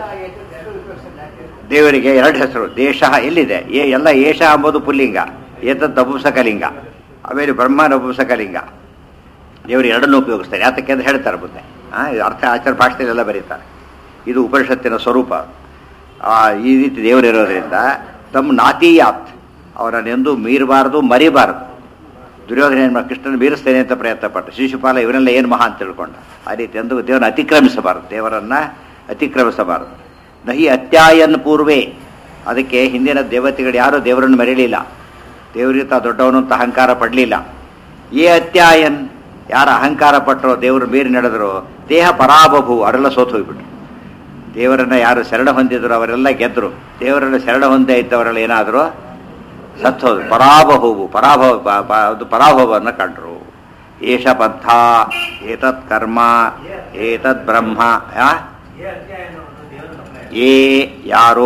ದೇವರಿಗೆ ಎರಡು ಹೆಸರು ದೇಶ ಎಲ್ಲಿದೆ ಏ ಎಲ್ಲ ಏಷ ಅಂಬೋದು ಪುಲ್ಲಿಂಗ ಏತದ್ ನಪುಂಸಕಲಿಂಗ ಆಮೇಲೆ ಬ್ರಹ್ಮ ನಪುಂಸಕಲಿಂಗ ದೇವರು ಎರಡನ್ನೂ ಉಪಯೋಗಿಸ್ತಾರೆ ಯಾತಕ್ಕೆ ಅಂತ ಹೇಳ್ತಾರೆ ಮುಂದೆ ಆ, ಇದು ಅರ್ಥ ಆಚಾರ ಭಾಷೆಯಲ್ಲೆಲ್ಲ ಬರೀತಾರೆ ಇದು ಉಪನಿಷತ್ತಿನ ಸ್ವರೂಪ ಆ, ಈ ರೀತಿ ದೇವರಿರೋದ್ರಿಂದ ತಮ್ಮ ನಾತೀಯಾತ್ ಅವರನ್ನೆಂದೂ ಮೀರಬಾರದು ಮರಿಬಾರದು ದುರ್ಯೋಧನ ಏನು ಮಾಡಿ ಕೃಷ್ಣನ ಮೀರಿಸ್ತೇನೆ ಅಂತ ಪ್ರಯತ್ನ ಪಟ್ಟು ಶಿಶುಪಾಲ ಇವರೆಲ್ಲ ಏನು ಮಹಾ ಅಂತ ತಿಳ್ಕೊಂಡ ಆ ರೀತಿ ಎಂದು ದೇವರನ್ನ ಅತಿಕ್ರಮಿಸಬಾರದು ದೇವರನ್ನ ಅತಿಕ್ರಮಿಸಬಾರದು ನಹಿ ಅತ್ಯಾಯನ್ ಪೂರ್ವೇ ಅದಕ್ಕೆ ಹಿಂದಿನ ದೇವತೆಗಳು ಯಾರೂ ದೇವರನ್ನು ಮೆರೀಲಿಲ್ಲ ದೇವರಿಗಿಂತ ದೊಡ್ಡವನು ಅಂತ ಅಹಂಕಾರ ಪಡಲಿಲ್ಲ ಏ ಅತ್ಯಾಯನ್ ಯಾರ ಅಹಂಕಾರ ಪಟ್ಟರೋ ದೇವರು ಮೀರಿ ನಡೆದ್ರು ದೇಹ ಪರಾಬಭು ಅವರೆಲ್ಲ ಸೋತು ಹೋಗ್ಬಿಟ್ರು ದೇವರನ್ನ ಯಾರು ಶರಣ ಹೊಂದಿದ್ರು ಅವರೆಲ್ಲ ಗೆದ್ರು ದೇವರನ್ನ ಶರಣ ಹೊಂದೇ ಇದ್ದವರೆಲ್ಲ ಏನಾದರೂ ಸತ್ತೋದು ಪರಾಭವವು ಪರಾಭವ ಪ- ಪ- ಅದು ಪರಾಭವವನ್ನು ಕಂಡ್ರು ಏಷ ಪಂಥ ಏತತ್ ಕರ್ಮ ಏತದ್ ಬ್ರಹ್ಮ ಆ? ಏ ಯಾರೋ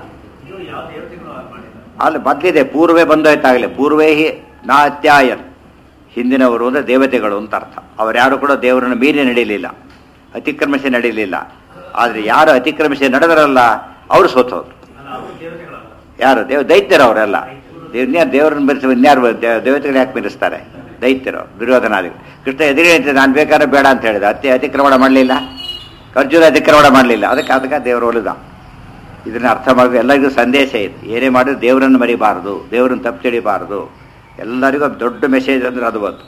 ಅಲ್ಲಿ ಬದಲಿದೆ ಪೂರ್ವೇ ಬಂದೋಯ್ತಾಗಲಿ ಪೂರ್ವೇ ಹಿ ನಾ ಅತ್ಯಾಯನ್ ಹಿಂದಿನವರು ಅಂದರೆ ದೇವತೆಗಳು ಅಂತ ಅರ್ಥ ಅವರ್ಯಾರು ಕೂಡ ದೇವರನ್ನು ಮೀರಿ ನಡೀಲಿಲ್ಲ ಅತಿಕ್ರಮಿಸಿ ನಡೀಲಿಲ್ಲ ಆದರೆ ಯಾರು ಅತಿಕ್ರಮಿಸಿ ನಡೆದರಲ್ಲ ಅವರು ಸೋತೋದ್ರು ಯಾರು ದೇವ ದೈತ್ಯರು ಅವರೆಲ್ಲ ಇನ್ಯಾರು ದೇವರನ್ನು ಮೆರೆಸಿ ಇನ್ಯಾರು ದೇ- ದೇವತೆಗಳು ಯಾಕೆ ಮೆರೆಸ್ತಾರೆ ದೈತ್ಯರು ದುರ್ಯೋಧನಾದಿಗಳು ಕೃಷ್ಣ ಎದುರು ಹೇಳ್ತಿದ್ದೆ ನಾನು ಬೇಕಾದ್ರೆ ಬೇಡ ಅಂತ ಹೇಳಿದ ಅತಿ ಅತಿಕ್ರಮಣ ಮಾಡಲಿಲ್ಲ ಅರ್ಜುನ ಅತಿಕ್ರಮಣ ಮಾಡಲಿಲ್ಲ ಅದಕ್ಕೆ ಅದಕ್ಕೆ ದೇವರು ಒಲಿದ ಇದನ್ನ ಅರ್ಥ ಮಾಡಿ ಎಲ್ಲರಿಗೂ ಸಂದೇಶ ಇದೆ ಏನೇ ಮಾಡಿದ್ರು ದೇವರನ್ನು ಮರಿಬಾರದು ದೇವರನ್ನು ತಪ್ಪು ತಿಳಿಬಾರದು ಎಲ್ಲರಿಗೂ ಒಂದು ದೊಡ್ಡ ಮೆಸೇಜ್ ಅಂದ್ರೆ ಅದು ಬಂತು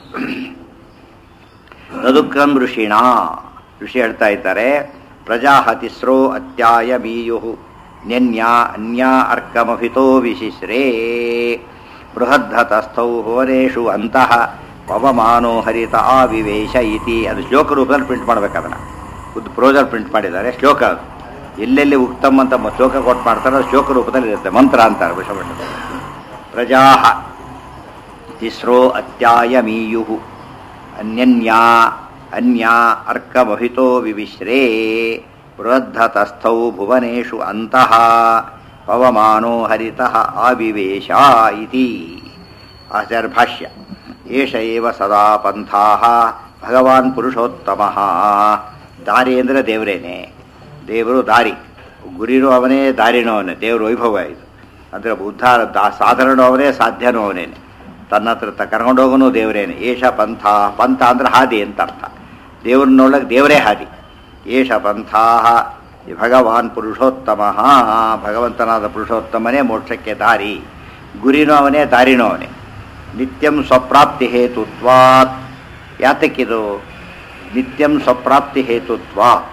ತದುಕ್ರಮ್ ಋಷಿಣ ಋಷಿ ಹೇಳ್ತಾ ಇದ್ದಾರೆ ಪ್ರಜಾಹತಿಸ್ರೋ ಅತ್ಯಾಯ ಮೀಯು ನ್ಯನ್ಯ ಅನ್ಯ ಅರ್ಕಮಭಿತೋ ವಿಶಿಶ್ರೇ ಬೃಹದ್ಧತಸ್ಥೌ ಭುವನೇಶು ಅಂತಃ ಪವಮಾನೋ ಹರಿತ ಆವಿವೇಶ ಇತಿ ಅದು ಶ್ಲೋಕ ರೂಪದಲ್ಲಿ ಪ್ರಿಂಟ್ ಮಾಡ್ಬೇಕು ಅದನ್ನು ಉದ್ ಪ್ರೋಜರ್ ಪ್ರಿಂಟ್ ಮಾಡಿದ್ದಾರೆ ಶ್ಲೋಕ ಅದು ಎಲ್ಲೆಲ್ಲಿ ಉಕ್ತಮ್ ಅಂತ ಮ- ಶ್ಲೋಕ ಕೊಟ್ಟು ಮಾಡ್ತಾರೆ ಅದು ಶ್ಲೋಕ ರೂಪದಲ್ಲಿ ಇರುತ್ತೆ ಮಂತ್ರ ಅಂತಾರೆ ವಿಷಮಂಡ ಪ್ರಜಾ ತಿಸ್ರೋ ಅತ್ಯಾಯಮೀಯು ಅನ್ಯನ್ಯಾ ಅನ್ಯಾ ಅರ್ಕಮಹಿತೋ ವಿವಿಶ್ರೇ ಬೃಹದ್ಧತಸ್ಥೌ ಭುವನೇಶು ಅಂತಃ ಪವಮಾನೋ ಹರಿತಃ ಆವಿವೇಶ ಇತಿ ಆಚಾರ್ಯ ಭಾಷ್ಯ ಏಷ ಏವ ಸದಾ ಪಂಥಾಃ ಭಗವಾನ್ ಪುರುಷೋತ್ತಮಃ ದಾರಿ ಅಂದರೆ ದೇವರೇನೆ ದೇವರು ದಾರಿ ಗುರಿನೂ ಅವನೇ ದಾರಿನೂ ಅವನೇ ದೇವರು ವೈಭವ ಇದು ಅಂದರೆ ಉದ್ಧಾರ ದಾ ಸಾಧಾರಣ ಅವನೇ ಸಾಧ್ಯನೂ ಅವನೇನೆ ತನ್ನ ಹತ್ರ ತ ಕರ್ಕೊಂಡೋಗೋನು ದೇವರೇನೆ ಏಷ ಪಂಥ ಪಂಥ ಅಂದ್ರೆ ಹಾದಿ ಅಂತ ಅರ್ಥ ದೇವ್ರನ್ನೊಳಗೆ ದೇವರೇ ಹಾದಿ ಏಷ ಪಂಥಾ ಭಗವಾನ್ ಪುರುಷೋತ್ತಮ ಭಗವಂತನಾದ ಪುರುಷೋತ್ತಮನೇ ಮೋಕ್ಷಕ್ಕೆ ದಾರಿ ಗುರಿನೂ ಅವನೇ ದಾರಿನೂ ಅವನೇ ನಿತ್ಯಂ ಸ್ವಪ್ರಾಪ್ತಿ ಹೇತುತ್ವಾತ್ ಯಾತಕ್ಕಿದು ನಿತ್ಯಂ ಸ್ವಪ್ರಾಪ್ತಿ ಹೇತುತ್ವ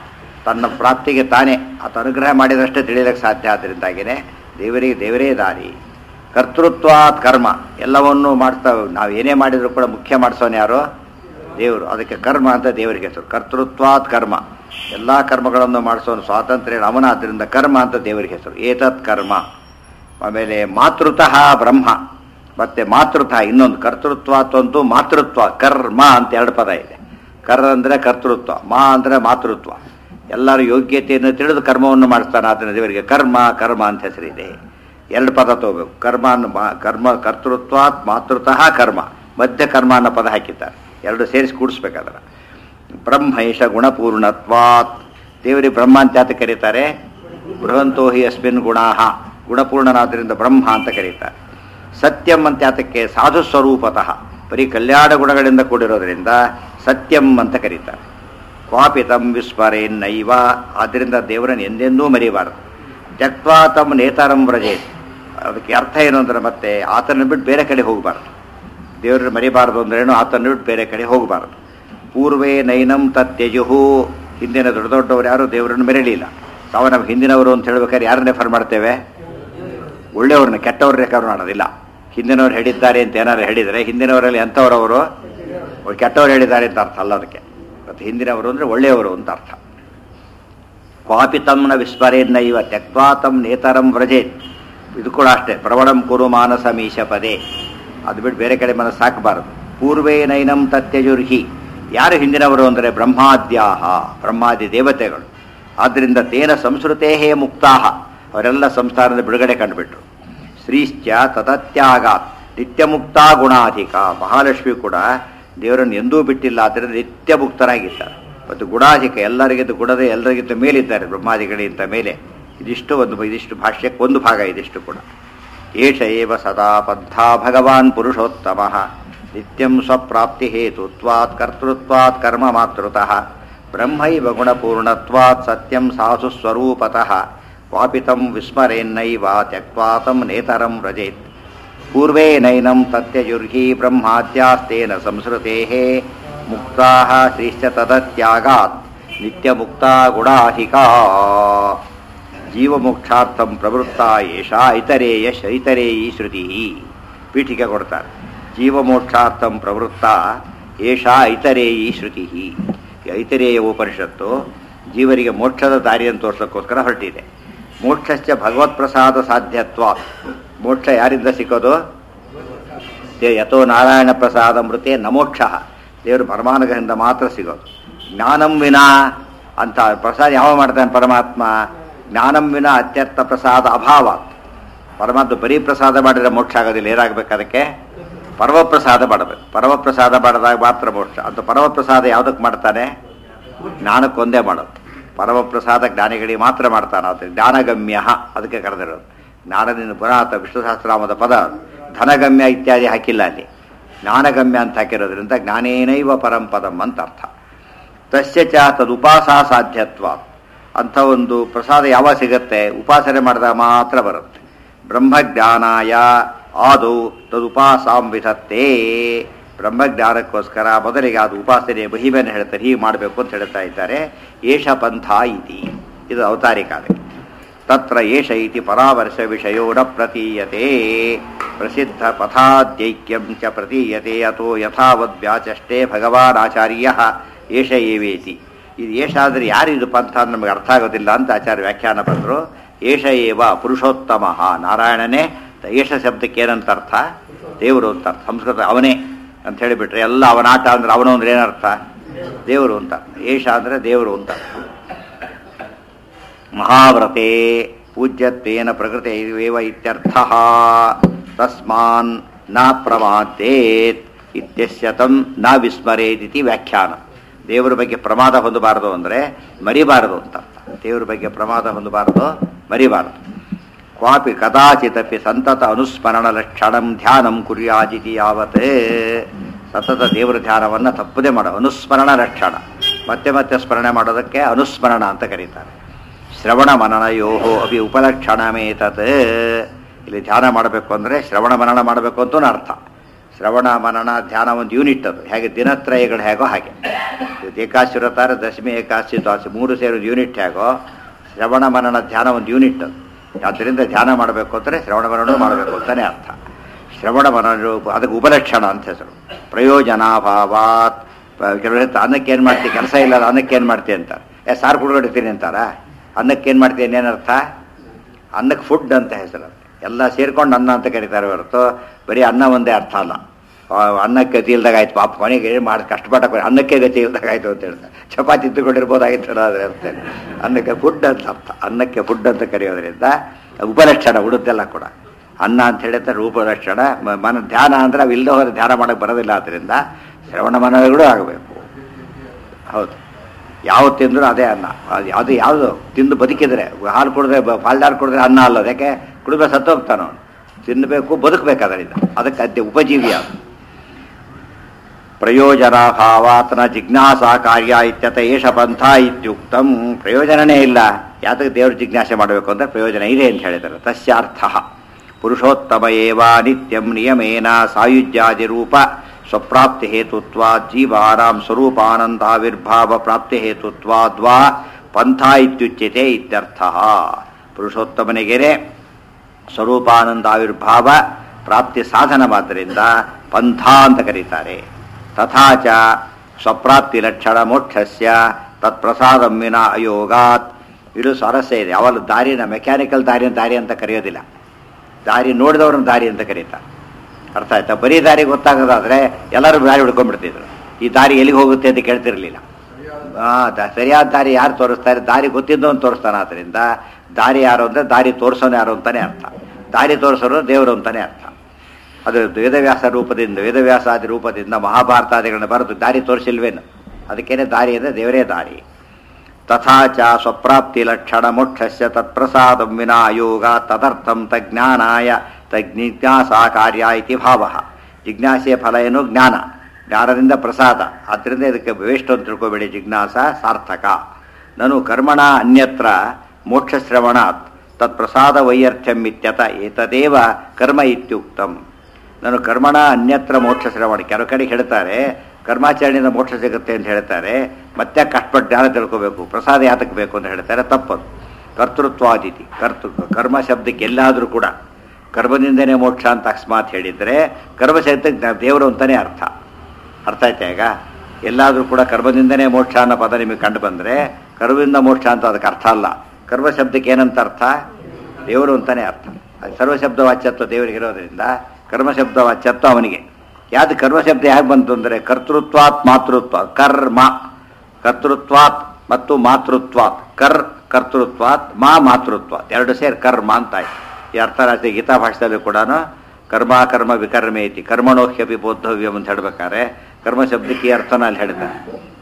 ತನ್ನ ಪ್ರಾಪ್ತಿಗೆ ತಾನೇ ಆತ ಅನುಗ್ರಹ ಮಾಡಿದಷ್ಟೇ ತಿಳಿಯಲಿಕ್ಕೆ ಸಾಧ್ಯ ಆದ್ದರಿಂದಾಗಿಯೇ ದೇವರಿಗೆ ದೇವರೇ ದಾರಿ ಕರ್ತೃತ್ವಾತ್ ಕರ್ಮ ಎಲ್ಲವನ್ನೂ ಮಾಡ್ತಾ ನಾವು ಏನೇ ಮಾಡಿದರೂ ಕೂಡ ಮುಖ್ಯ ಮಾಡಿಸೋನು ಯಾರು ದೇವರು ಅದಕ್ಕೆ ಕರ್ಮ ಅಂತ ದೇವರಿಗೆ ಹೆಸರು ಕರ್ತೃತ್ವಾತ್ ಕರ್ಮ ಎಲ್ಲ ಕರ್ಮಗಳನ್ನು ಮಾಡಿಸೋನು ಸ್ವಾತಂತ್ರ್ಯ ಅವನ ಆದ್ದರಿಂದ ಕರ್ಮ ಅಂತ ದೇವರಿಗೆ ಹೆಸರು ಏತತ್ ಕರ್ಮ ಆಮೇಲೆ ಮಾತೃತಃ ಬ್ರಹ್ಮ ಮತ್ತೆ ಮಾತೃತಃ ಇನ್ನೊಂದು ಕರ್ತೃತ್ವಾತ್ ಒಂದು ಮಾತೃತ್ವ ಕರ್ಮ ಅಂತ ಎರಡು ಪದ ಇದೆ ಕರ್ ಅಂದರೆ ಕರ್ತೃತ್ವ ಮಾ ಅಂದರೆ ಮಾತೃತ್ವ ಎಲ್ಲರ ಯೋಗ್ಯತೆಯನ್ನು ತಿಳಿದು ಕರ್ಮವನ್ನು ಮಾಡಿಸ್ತಾನೆ ಆದ್ದರಿಂದ ದೇವರಿಗೆ ಕರ್ಮ ಕರ್ಮ ಅಂತ ಹೆಸರಿದೆ ಎರಡು ಪದ ತಗೋಬೇಕು ಕರ್ಮ ಅನ್ನೋ ಮಾ- ಕರ್ಮ ಕರ್ತೃತ್ವಾತ್ ಮಾತೃತಃ ಕರ್ಮ ಮಧ್ಯ ಕರ್ಮ ಅನ್ನೋ ಪದ ಹಾಕಿದ್ದಾರೆ ಎರಡು ಸೇರಿಸಿ ಕೂಡಿಸ್ಬೇಕಾದ್ರೆ ಬ್ರಹ್ಮೇಶ ಗುಣಪೂರ್ಣತ್ವಾತ್ ದೇವರಿಗೆ ಬ್ರಹ್ಮ ಅಂತ ಯಾತ ಕರೀತಾರೆ ಬೃಹಂತೋ ಹಿ ಅಸ್ಮಿನ್ ಗುಣಾಹ ಗುಣಪೂರ್ಣನಾದ್ದರಿಂದ ಬ್ರಹ್ಮ ಅಂತ ಕರೀತಾರೆ ಸತ್ಯಂ ಅಂತ ಯಾತಕ್ಕೆ ಸಾಧು ಸ್ವರೂಪತಃ ಬರೀ ಕಲ್ಯಾಣ ಗುಣಗಳಿಂದ ಕೂಡಿರೋದ್ರಿಂದ ಸತ್ಯಂ ಅಂತ ಕರೀತಾರೆ ಕ್ವಾಪಿತಂ ವಿಸ್ಮರೇನ್ನೈವ ಆದ್ದರಿಂದ ದೇವರನ್ನು ಎಂದೆಂದೂ ಮರೆಯಬಾರದು ತ್ಯಕ್ವಾ ತಮ್ಮ ನೇತಾರಂ ವ್ರಜೇತ್ ಅದಕ್ಕೆ ಅರ್ಥ ಏನು ಅಂದ್ರೆ ಮತ್ತೆ ಆತನ ಬಿಟ್ಟು ಬೇರೆ ಕಡೆ ಹೋಗಬಾರ್ದು ದೇವರನ್ನು ಮರಿಬಾರದು ಅಂದ್ರೇನು ಆತನ ಬಿಟ್ಟು ಬೇರೆ ಕಡೆ ಹೋಗಬಾರದು ಪೂರ್ವೇ ನೈನಂ ತತ್ಯಜುಹು ಹಿಂದಿನ ದೊಡ್ಡ ದೊಡ್ಡವರು ಯಾರು ದೇವರನ್ನು ಮೆರಳಿಲ್ಲ ತಾವು ನಾವು ಹಿಂದಿನವರು ಅಂತ ಹೇಳ್ಬೇಕಾದ್ರೆ ಯಾರನ್ನ ರೆಫರ್ ಮಾಡ್ತೇವೆ ಒಳ್ಳೆಯವ್ರನ್ನ ಕೆಟ್ಟವ್ರ ರೆಫರ್ ಮಾಡೋದಿಲ್ಲ ಹಿಂದಿನವ್ರು ಹೇಳಿದ್ದಾರೆ ಅಂತ ಏನಾದ್ರು ಹೇಳಿದರೆ ಹಿಂದಿನವರಲ್ಲಿ ಎಂಥವರವರು ಅವ್ರು ಕೆಟ್ಟವ್ರು ಹೇಳಿದ್ದಾರೆ ಅಂತ ಅರ್ಥ ಅಲ್ಲ ಅದಕ್ಕೆ ಮತ್ತು ಹಿಂದಿನವರು ಅಂದರೆ ಒಳ್ಳೆಯವರು ಅಂತ ಅರ್ಥ ಕ್ವಾಪಿತಂನ ವಿಸ್ಮರೇನ್ನ ಇವ ತ್ಯಕ್ವಾ ತಮ್ ನೇತರಂ ವ್ರಜೇತ್ ಇದು ಕೂಡ ಅಷ್ಟೇ ಪ್ರವಣಂ ಕುರು ಮಾನಸ ಮೀಶ ಪದೇ ಅದು ಬಿಟ್ಟು ಬೇರೆ ಕಡೆ ಮನಸ್ಸು ಸಾಕಬಾರದು ಪೂರ್ವೇ ನೈನಂ ತತ್ಯಜುರ್ಹಿ ಯಾರು ಹಿಂದಿನವರು ಅಂದರೆ ಬ್ರಹ್ಮಾದ್ಯಾಹ ಬ್ರಹ್ಮಾದಿ ದೇವತೆಗಳು ಆದ್ದರಿಂದ ತೇನ ಸಂಸ್ಕೃತೇ ಮುಕ್ತಾಹ ಅವರೆಲ್ಲ ಸಂಸಾರದ ಬಿಡುಗಡೆ ಕಂಡುಬಿಟ್ರು ಶ್ರೀಶ್ಚ ತತತ್ಯಾಗಾತ್ ನಿತ್ಯ ಮುಕ್ತ ಗುಣಾಧಿಕ ಮಹಾಲಕ್ಷ್ಮಿ ಕೂಡ ದೇವರನ್ನು ಎಂದೂ ಬಿಟ್ಟಿಲ್ಲ ಆದ್ದರಿಂದ ನಿತ್ಯ ಮುಕ್ತರಾಗಿದ್ದಾರೆ ಮತ್ತು ಗುಣಾಧಿಕ ಎಲ್ಲರಿಗಿಂತ ಗುಣದ ಎಲ್ಲರಿಗಿಂತ ಮೇಲಿದ್ದಾರೆ ಬ್ರಹ್ಮಾದಿಗಳಿಗಿಂತ ಮೇಲೆ ಇದಿಷ್ಟು ಒಂದು ಇದಿಷ್ಟು ಭಾಷ್ಯಕ್ಕೆ ಒಂದು ಭಾಗ ಇದಿಷ್ಟು ಕೂಡ ಏಷ ಏವ ಸದಾ ಪಂಥ ಭಗವಾನ್ ಪುರುಷೋತ್ತಮ ನಿತ್ಯಂ ಸ್ವಪ್ರಾಪ್ತಿ ಹೇತುತ್ವಾತ್ ಕರ್ತೃತ್ವಾತ್ ಕರ್ಮ ಮಾತೃತಃ ಬ್ರಹ್ಮೈವ ಗುಣಪೂರ್ಣತ್ವಾತ್ ಸತ್ಯಂ ಸಾಸು ಸ್ವರೂಪತಃ ವಾಪಿತಂ ವಿಸ್ಮರೇನ್ನೈವ ತ್ಯಕ್ವಾ ತಂ ನೇತರಂ ವ್ರಜೇತ್ ಪೂರ್ವೇ ನೈನಂ ತತ್ಯಜುರ್ಹಿ ಬ್ರಹ್ಮಾದ್ಯಾಸ್ತೇನ ಸಂಸ್ಕೃತೇಃ ಮುಕ್ತಾಃ ಶ್ರೀಶ್ಚ ತದತ್ಯಾಗಾತ್ ನಿತ್ಯಮುಕ್ತಾ ಗುಣಾಧಿಕಾ ಜೀವಮೋಕ್ಷಾರ್ಥಂ ಪ್ರವೃತ್ತ ಏಷಾ ಇತರೇಯ ಶೈತರೇಯಿ ಶ್ರುತಿ ಪೀಠಿಕೆ ಕೊಡ್ತಾರೆ ಜೀವಮೋಕ್ಷಾರ್ಥಂ ಪ್ರವೃತ್ತ ಏಷಾ ಐತರೇಯಿ ಶ್ರುತಿ ಈ ಐತರೇಯ ಉಪನಿಷತ್ತು ಜೀವರಿಗೆ ಮೋಕ್ಷದ ದಾರಿಯನ್ನು ತೋರ್ಸೋಕ್ಕೋಸ್ಕರ ಹೊರಟಿದೆ ಮೋಕ್ಷಶ್ಚ ಭಗವತ್ ಪ್ರಸಾದ ಸಾಧ್ಯತ್ವ ಮೋಕ್ಷ ಯಾರಿಂದ ಸಿಕ್ಕೋದು ದೇ ಯಥೋ ನಾರಾಯಣ ಪ್ರಸಾದ ಮೃತೆ ನಮೋಕ್ಷ ದೇವರು ಪರಮಾನುಗ್ರಹದಿಂದ ಮಾತ್ರ ಸಿಗೋದು ಜ್ಞಾನಂ ವಿನಾ ಅಂತ ಪ್ರಸಾದ ಯಾವ ಮಾಡ್ತಾನೆ ಪರಮಾತ್ಮ ಜ್ಞಾನಂ ವಿನ ಅತ್ಯರ್ಥ ಪ್ರಸಾದ ಅಭಾವ ಪರಮಾತ್ಮ ಬರೀ ಪ್ರಸಾದ ಮಾಡಿದ್ರೆ ಮೋಕ್ಷ ಆಗೋದಿಲ್ಲ ಏನಾಗಬೇಕು ಅದಕ್ಕೆ ಪರಮಪ್ರಸಾದ ಮಾಡಬೇಕು ಪರಮಪ್ರಸಾದ ಮಾಡಿದಾಗ ಮಾತ್ರ ಮೋಕ್ಷ ಅಂತ ಪರಮಪ್ರಸಾದ ಯಾವುದಕ್ಕೆ ಮಾಡ್ತಾನೆ ಜ್ಞಾನಕ್ಕೊಂದೇ ಮಾಡೋದು ಪರಮಪ್ರಸಾದ ಜ್ಞಾನಿಗಳಿಗೆ ಮಾತ್ರ ಮಾಡ್ತಾನೆ ಅದು ಜ್ಞಾನಗಮ್ಯ ಅದಕ್ಕೆ ಕರೆದಿರೋದು ಜ್ಞಾನದಿಂದ ಪುರಾತ ವಿಷ್ಣು ಸಹಸ್ರನಾಮದ ಪದ ಅದು. ಧನಗಮ್ಯ ಇತ್ಯಾದಿ ಹಾಕಿಲ್ಲ ಅಲ್ಲಿ ಜ್ಞಾನಗಮ್ಯ ಅಂತ ಹಾಕಿರೋದ್ರಿಂದ ಜ್ಞಾನೇನೈವ ಪರಂಪದಂ ಅಂತ ಅರ್ಥ ತಸ್ಯ ಚ ತದುಪಾಸಾ ಸಾಧ್ಯತ್ವ ಅಂಥ ಒಂದು ಪ್ರಸಾದ ಯಾವಾಗ ಸಿಗತ್ತೆ ಉಪಾಸನೆ ಮಾಡಿದಾಗ ಮಾತ್ರ ಬರುತ್ತೆ ಬ್ರಹ್ಮಜ್ಞಾನಾಯ ಆದು ತದುಪಾಸಾಂ ವಿಧತ್ತೆ ಬ್ರಹ್ಮಜ್ಞಾನಕ್ಕೋಸ್ಕರ ಮೊದಲಿಗೆ ಅದು ಉಪಾಸನೆ ಮಹಿಮೆಯನ್ನು ಹೇಳ್ತಾರೆ ಹೀಗೆ ಮಾಡಬೇಕು ಅಂತ ಹೇಳ್ತಾ ಇದ್ದಾರೆ ಏಷ ಪಂಥ ಇತಿ ಇದು ಅವತಾರಿಕ ಅದಕ್ಕೆ ತತ್ರ ಏಷ ಇತಿ ಪರಾಮರ್ಶ ವಿಷಯೋ ನ ಪ್ರತೀಯತೆ ಪ್ರಸಿದ್ಧ ಪಥಾದ್ಯೈಕ್ಯಂ ಚ ಪ್ರತೀಯತೆ ಅಥೋ ಯಥಾವದ್ ವ್ಯಾಚಷ್ಟೇ ಭಗವಾನ್ ಆಚಾರ್ಯ ಏಷ ಏವೇತಿ ಇದು ಏಷ ಆದರೆ ಯಾರು ಇದು ಪಂಥ ಅಂತ ನಮಗೆ ಅರ್ಥ ಆಗೋದಿಲ್ಲ ಅಂತ ಆಚಾರ್ಯ ವ್ಯಾಖ್ಯಾನ ಬಂದರು ಏಷ ಏವ ಪುರುಷೋತ್ತಮ ನಾರಾಯಣನೇ ಏಷ ಶಬ್ದಕ್ಕೆ ಏನಂತ ಅರ್ಥ ದೇವರು ಅಂತ ಅರ್ಥ ಸಂಸ್ಕೃತ ಅವನೇ ಅಂತ ಹೇಳಿಬಿಟ್ರೆ ಎಲ್ಲ ಅವನಾಟ ಅಂದ್ರೆ ಅವನು ಅಂದ್ರೆ ಏನರ್ಥ ದೇವರು ಅಂತ ಏಷ ಅಂದರೆ ದೇವರು ಅಂತ ಅರ್ಥ ಮಹಾವ್ರತೆ ಪೂಜ್ಯತ್ವೇನ ಪ್ರಕೃತಿ ಇವೇವ ಇತ್ಯರ್ಥ ತಸ್ಮಾನ್ ನ ಪ್ರಮಾದೇತ್ ಇತ್ಯಸ್ಯ ತಂ ನ ವಿಸ್ಮರೇದಿತಿ ವ್ಯಾಖ್ಯಾನ ದೇವರ ಬಗ್ಗೆ ಪ್ರಮಾದ ಹೊಂದಬಾರದು ಅಂದರೆ ಮರಿಬಾರದು ಅಂತ ಅರ್ಥ ದೇವರ ಬಗ್ಗೆ ಪ್ರಮಾದ ಹೊಂದಬಾರದು ಮರಿಬಾರದು ಕ್ವಾಪಿ ಕದಾಚಿತಪಿ ಸಂತತ ಅನುಸ್ಮರಣ ಲಕ್ಷಣಂ ಧ್ಯಾನಂ ಕುರ್ಯಾಜಿತಿ ಯಾವತ್ ಸತತ ದೇವರ ಧ್ಯಾನವನ್ನು ತಪ್ಪದೆ ಮಾಡೋ ಅನುಸ್ಮರಣ ಲಕ್ಷಣ ಮತ್ತೆ ಮತ್ತೆ ಸ್ಮರಣೆ ಮಾಡೋದಕ್ಕೆ ಅನುಸ್ಮರಣ ಅಂತ ಕರೀತಾರೆ ಶ್ರವಣ ಮನನಯೋ ಅಭಿ ಉಪಲಕ್ಷಣಮೇತತ್ ಇಲ್ಲಿ ಧ್ಯಾನ ಮಾಡಬೇಕು ಅಂದರೆ ಶ್ರವಣ ಮನನ ಮಾಡಬೇಕು ಅಂತೂ ಅರ್ಥ ಶ್ರವಣ ಮನನ ಧ್ಯಾನ ಒಂದು ಯೂನಿಟ್ ಅದು ಹೇಗೆ ದಿನತ್ರಯಗಳು ಹೇಗೋ ಹಾಗೆ ಇವತ್ತು ಏಕಾಶಿ ವ್ರತಾರ ದಶಮಿ ಏಕಾಶಿ ದ್ವಾಸಿ ಮೂರು ಸೇರೋದು ಯೂನಿಟ್ ಹೇಗೋ ಶ್ರವಣ ಮನನ ಧ್ಯಾನ ಒಂದು ಯೂನಿಟ್ ಅದು ಆದ್ದರಿಂದ ಧ್ಯಾನ ಮಾಡಬೇಕು ಅಂದರೆ ಶ್ರವಣ ಮನನ ಮಾಡಬೇಕು ಅಂತಲೇ ಅರ್ಥ ಶ್ರವಣ ಮನನ ಅದಕ್ಕೆ ಉಪಲಕ್ಷಣ ಅಂತ ಹೆಸರು ಪ್ರಯೋಜನಾಭಾವಾತ್ ಕೆಲವರು ಹೇಳ್ತಾರೆ ಅನ್ನಕ್ಕೆ ಏನು ಮಾಡ್ತೀವಿ ಕೆಲಸ ಇಲ್ಲ ಅನ್ನಕ್ಕೆ ಏನು ಮಾಡ್ತೀವಿ ಅಂತಾರೆ ಏ ಸಾರು ಕುಡ್ಕೊಡ್ತೀನಿ ಅಂತಾರ ಅನ್ನಕ್ಕೆ ಏನು ಮಾಡ್ತೀನಿ ಏನರ್ಥ ಅನ್ನಕ್ಕೆ ಫುಡ್ ಅಂತ ಹೆಸರು ಎಲ್ಲ ಸೇರ್ಕೊಂಡು ಅನ್ನ ಅಂತ ಕರೀತಾರೆ ಹೊರತು ಬರೀ ಅನ್ನ ಒಂದೇ ಅರ್ಥ ಅಲ್ಲ ಆ, ಅನ್ನಕ್ಕೆ ಗತಿ ಇಲ್ದಾಗ ಆಯ್ತು ಪಾಪ ಕೊನೆಗೆ ಮಾಡಿ ಕಷ್ಟಪಟ್ಟ ಅನ್ನಕ್ಕೆ ಗತಿ ಇಲ್ದಾಗ ಆಯ್ತು ಅಂತ ಹೇಳ್ತಾರೆ ಚಪಾತಿ ಇದ್ದುಕೊಂಡಿರ್ಬೋದಾಗಿತ್ತು ಆದರೆ ಅಷ್ಟೇ ಅನ್ನಕ್ಕೆ ಫುಡ್ ಅಂತ ಅರ್ಥ ಅನ್ನಕ್ಕೆ ಫುಡ್ ಅಂತ ಕರೆಯೋದ್ರಿಂದ ಉಪಲಕ್ಷಣ ಉಳಿದೆಲ್ಲ ಕೂಡ ಅನ್ನ ಅಂತ ಹೇಳಿದ್ರೆ ಉಪಲಕ್ಷಣ ಮ- ಮನ ಧ್ಯಾನ ಅಂದ್ರೆ ಅವು ಇಲ್ಲದೆ ಹೋದ್ರೆ ಧ್ಯಾನ ಮಾಡಕ್ಕೆ ಬರೋದಿಲ್ಲ ಆದ್ದರಿಂದ ಶ್ರವಣ ಮನಗಳು ಆಗಬೇಕು ಹೌದು ಯಾವ್ದು ತಿಂದ್ರು ಅದೇ ಅನ್ನ ಅದು ಯಾವುದು ಯಾವುದು ತಿಂದು ಬದುಕಿದ್ರೆ ಹಾಲು ಕುಡಿದ್ರೆ ಹಾಲ್ದಾರು ಕುಡಿದ್ರೆ ಅನ್ನ ಅಲ್ಲ ಯಾಕೆ ಕುಡಿದ್ರೆ ಸತ್ತೋಗ್ತಾನ ಅವನು ತಿನ್ನಬೇಕು ಬದುಕಬೇಕು ಅದರಿಂದ ಅದಕ್ಕೆ ಅದೇ ಉಪಜೀವಿ ಅದು ಪ್ರಯೋಜನಾಭಾವಾತ್ನ ಜಿಜ್ಞಾಸಾ ಕಾರ್ಯ ಇತ್ಯತ ಏಷ ಪಂಥ ಇತ್ಯುಕ್ತಂ ಪ್ರಯೋಜನನೇ ಇಲ್ಲ ಯಾತಕ್ಕೆ ದೇವರು ಜಿಜ್ಞಾಸೆ ಮಾಡಬೇಕು ಅಂದ್ರೆ ಪ್ರಯೋಜನ ಇದೆ ಅಂತ ಹೇಳಿದ್ದಾರೆ ತಸ್ಯಾರ್ಥ ಪುರುಷೋತ್ತಮ ಏವ ನಿತ್ಯಂ ನಿಯಮೇನ ಸಾಯುಜ್ಯಾದಿ ರೂಪ ಸ್ವಪ್ರಾಪ್ತಿ ಹೇತುತ್ವಾ ಜೀವಾನಾಂ ಸ್ವರೂಪಾನಂದಾವಿರ್ಭಾವ ಪ್ರಾಪ್ತಿ ಹೇತುತ್ವಾದ್ವಾ ಪಂಥ ಇತ್ಯುಚ್ಯತೆ ಇತ್ಯರ್ಥ ಪುರುಷೋತ್ತಮನಿಗೆರೆ ಸ್ವರೂಪಾನಂದಾವಿರ್ಭಾವ ಪ್ರಾಪ್ತಿ ಸಾಧನವಾದ್ದರಿಂದ ಪಂಥ ಅಂತ ಕರೀತಾರೆ ತಥಾಚ ಸ್ವಪ್ರಾಪ್ತಿ ಲಕ್ಷಣ ಮೋಕ್ಷಸ್ಯ ತತ್ಪ್ರಸಾದಂ ವಿನ ಅಯೋಗಾತ್ ಇದು ಸ್ವಾರಸ್ಯ ಇದೆ ಯಾವಾಗಲೂ ದಾರಿನ ಮೆಕ್ಯಾನಿಕಲ್ ದಾರಿ ದಾರಿ ಅಂತ ಕರೆಯೋದಿಲ್ಲ ದಾರಿ ನೋಡಿದವ್ರನ್ನ ದಾರಿ ಅಂತ ಕರೀತಾರೆ ಅರ್ಥ ಆಯ್ತಾ ಬರೀ ದಾರಿ ಗೊತ್ತಾಗೋದಾದ್ರೆ ಎಲ್ಲರೂ ದಾರಿ ಹಿಡ್ಕೊಂಡ್ಬಿಡ್ತಿದ್ರು ಈ ದಾರಿ ಎಲ್ಲಿಗೆ ಹೋಗುತ್ತೆ ಅಂತ ಕೇಳ್ತಿರ್ಲಿಲ್ಲ ಆ, ದ- ಸರಿಯಾದ ದಾರಿ ಯಾರು ತೋರಿಸ್ತಾರೆ ದಾರಿ ಗೊತ್ತಿದ್ದವನು ತೋರಿಸ್ತಾನೆ ಆದ್ರಿಂದ ದಾರಿ ಯಾರು ಅಂದ್ರೆ ದಾರಿ ತೋರಿಸೋನು ಯಾರು ಅಂತಾನೆ ಅರ್ಥ ದಾರಿ ತೋರಿಸೋರು ದೇವರು ಅಂತಾನೆ ಅರ್ಥ ಅದು ವೇದವ್ಯಾಸ ರೂಪದಿಂದ ವೇದವ್ಯಾಸಾದಿ ರೂಪದಿಂದ ಮಹಾಭಾರತಾದಿಗಳನ್ನ ಬರೆದು ದಾರಿ ತೋರಿಸಿಲ್ವೇನು ಅದಕ್ಕೇನೆ ದಾರಿ ಅಂದರೆ ದೇವರೇ ದಾರಿ ತಥಾಚ ಸ್ವಪ್ರಾಪ್ತಿ ಲಕ್ಷಣ ಮೋಕ್ಷಸ್ಯ ತತ್ಪ್ರಸಾದಂ ವಿನಾ ಯೋಗ ತದರ್ಥಂ ತಜ್ಞಾನಾಯ ತಜ್ಞಾಸಾ ಕಾರ್ಯ ಇತಿ ಭಾವ ಜಿಜ್ಞಾಸೆಯ ಫಲ ಏನು ಜ್ಞಾನ ಜ್ಞಾನದಿಂದ ಪ್ರಸಾದ ಆದ್ದರಿಂದ ಇದಕ್ಕೆ ವೇಸ್ಟ್ ಅಂತ ತಿಳ್ಕೊಬೇಡಿ ಜಿಜ್ಞಾಸ ಸಾರ್ಥಕ ನಾನು ಕರ್ಮಣ ಅನ್ಯತ್ರ ಮೋಕ್ಷಶ್ರವಣಾತ್ ತತ್ಪ್ರಸಾದ ವೈಯರ್ಥ್ಯಂ ಇತ್ಯತ ಏತದೇವ ಕರ್ಮ ಇತ್ಯುಕ್ತಂ ನಾನು ಕರ್ಮಣ ಅನ್ಯತ್ರ ಮೋಕ್ಷ ಶ್ರವಣ ಕೆಲವು ಕಡೆ ಹೇಳ್ತಾರೆ ಕರ್ಮಾಚರಣೆಯಿಂದ ಮೋಕ್ಷ ಸಿಗುತ್ತೆ ಅಂತ ಹೇಳ್ತಾರೆ ಮತ್ತೆ ಕಷ್ಟಪಟ್ಟು ಜ್ಞಾನ ತಿಳ್ಕೋಬೇಕು ಪ್ರಸಾದ ಯಾತಕ್ಕೆ ಬೇಕು ಅಂತ ಹೇಳ್ತಾರೆ ತಪ್ಪದು ಕರ್ತೃತ್ವಾದಿತಿ ಕರ್ತೃ ಕರ್ಮ ಶಬ್ದಕ್ಕೆ ಎಲ್ಲಾದರೂ ಕೂಡ ಕರ್ಮದಿಂದನೇ ಮೋಕ್ಷ ಅಂತ ಅಕಸ್ಮಾತ್ ಹೇಳಿದರೆ ಕರ್ಮ ಶಬ್ದಕ್ಕೆ ದೇವರು ಅಂತಾನೆ ಅರ್ಥ ಅರ್ಥ ಆಯ್ತಾ ಈಗ ಎಲ್ಲಾದರೂ ಕೂಡ ಕರ್ಮದಿಂದನೇ ಮೋಕ್ಷ ಅನ್ನೋ ಪದ ನಿಮಗೆ ಕಂಡು ಬಂದರೆ ಕರ್ಮದಿಂದ ಮೋಕ್ಷ ಅಂತ ಅದಕ್ಕೆ ಅರ್ಥ ಅಲ್ಲ ಕರ್ಮ ಶಬ್ದಕ್ಕೆ ಏನಂತ ಅರ್ಥ ದೇವರು ಅಂತಾನೆ ಅರ್ಥ ಅದು ಸರ್ವಶಬ್ದ ವಾಚ್ಯತ್ವ ದೇವರಿಗೆ ಇರೋದ್ರಿಂದ ಕರ್ಮಶಬ್ದ ವಾಚ್ಯತ್ವ ಅವನಿಗೆ ಯಾವ್ದು ಕರ್ಮಶಬ್ದ ಹೇಗೆ ಬಂತು ಅಂದರೆ ಕರ್ತೃತ್ವಾತ್ ಮಾತೃತ್ವ ಕರ್ಮ ಕರ್ತೃತ್ವಾತ್ ಮತ್ತು ಮಾತೃತ್ವಾತ್ ಕರ್ ಕರ್ತೃತ್ವಾತ್ ಮಾ ಮಾತೃತ್ವಾತ್ ಎರಡು ಸೇರಿ ಕರ್ಮ ಅಂತ ಆಯ್ತು ಈ ಅರ್ಥರಾಶಿ ಗೀತಾ ಭಾಷೆದಲ್ಲೂ ಕೂಡ ಕರ್ಮ ಕರ್ಮ ವಿಕರ್ಮೇತಿ ಕರ್ಮಣೋಹ್ಯಪಿ ಬೋದ್ಧವ್ಯಂ ಅಂತ ಹೇಳ್ಬೇಕಾದ್ರೆ ಕರ್ಮ ಶಬ್ದಕ್ಕೆ ಈ ಅರ್ಥನ ಅಲ್ಲಿ ಹೇಳ್ತಾರೆ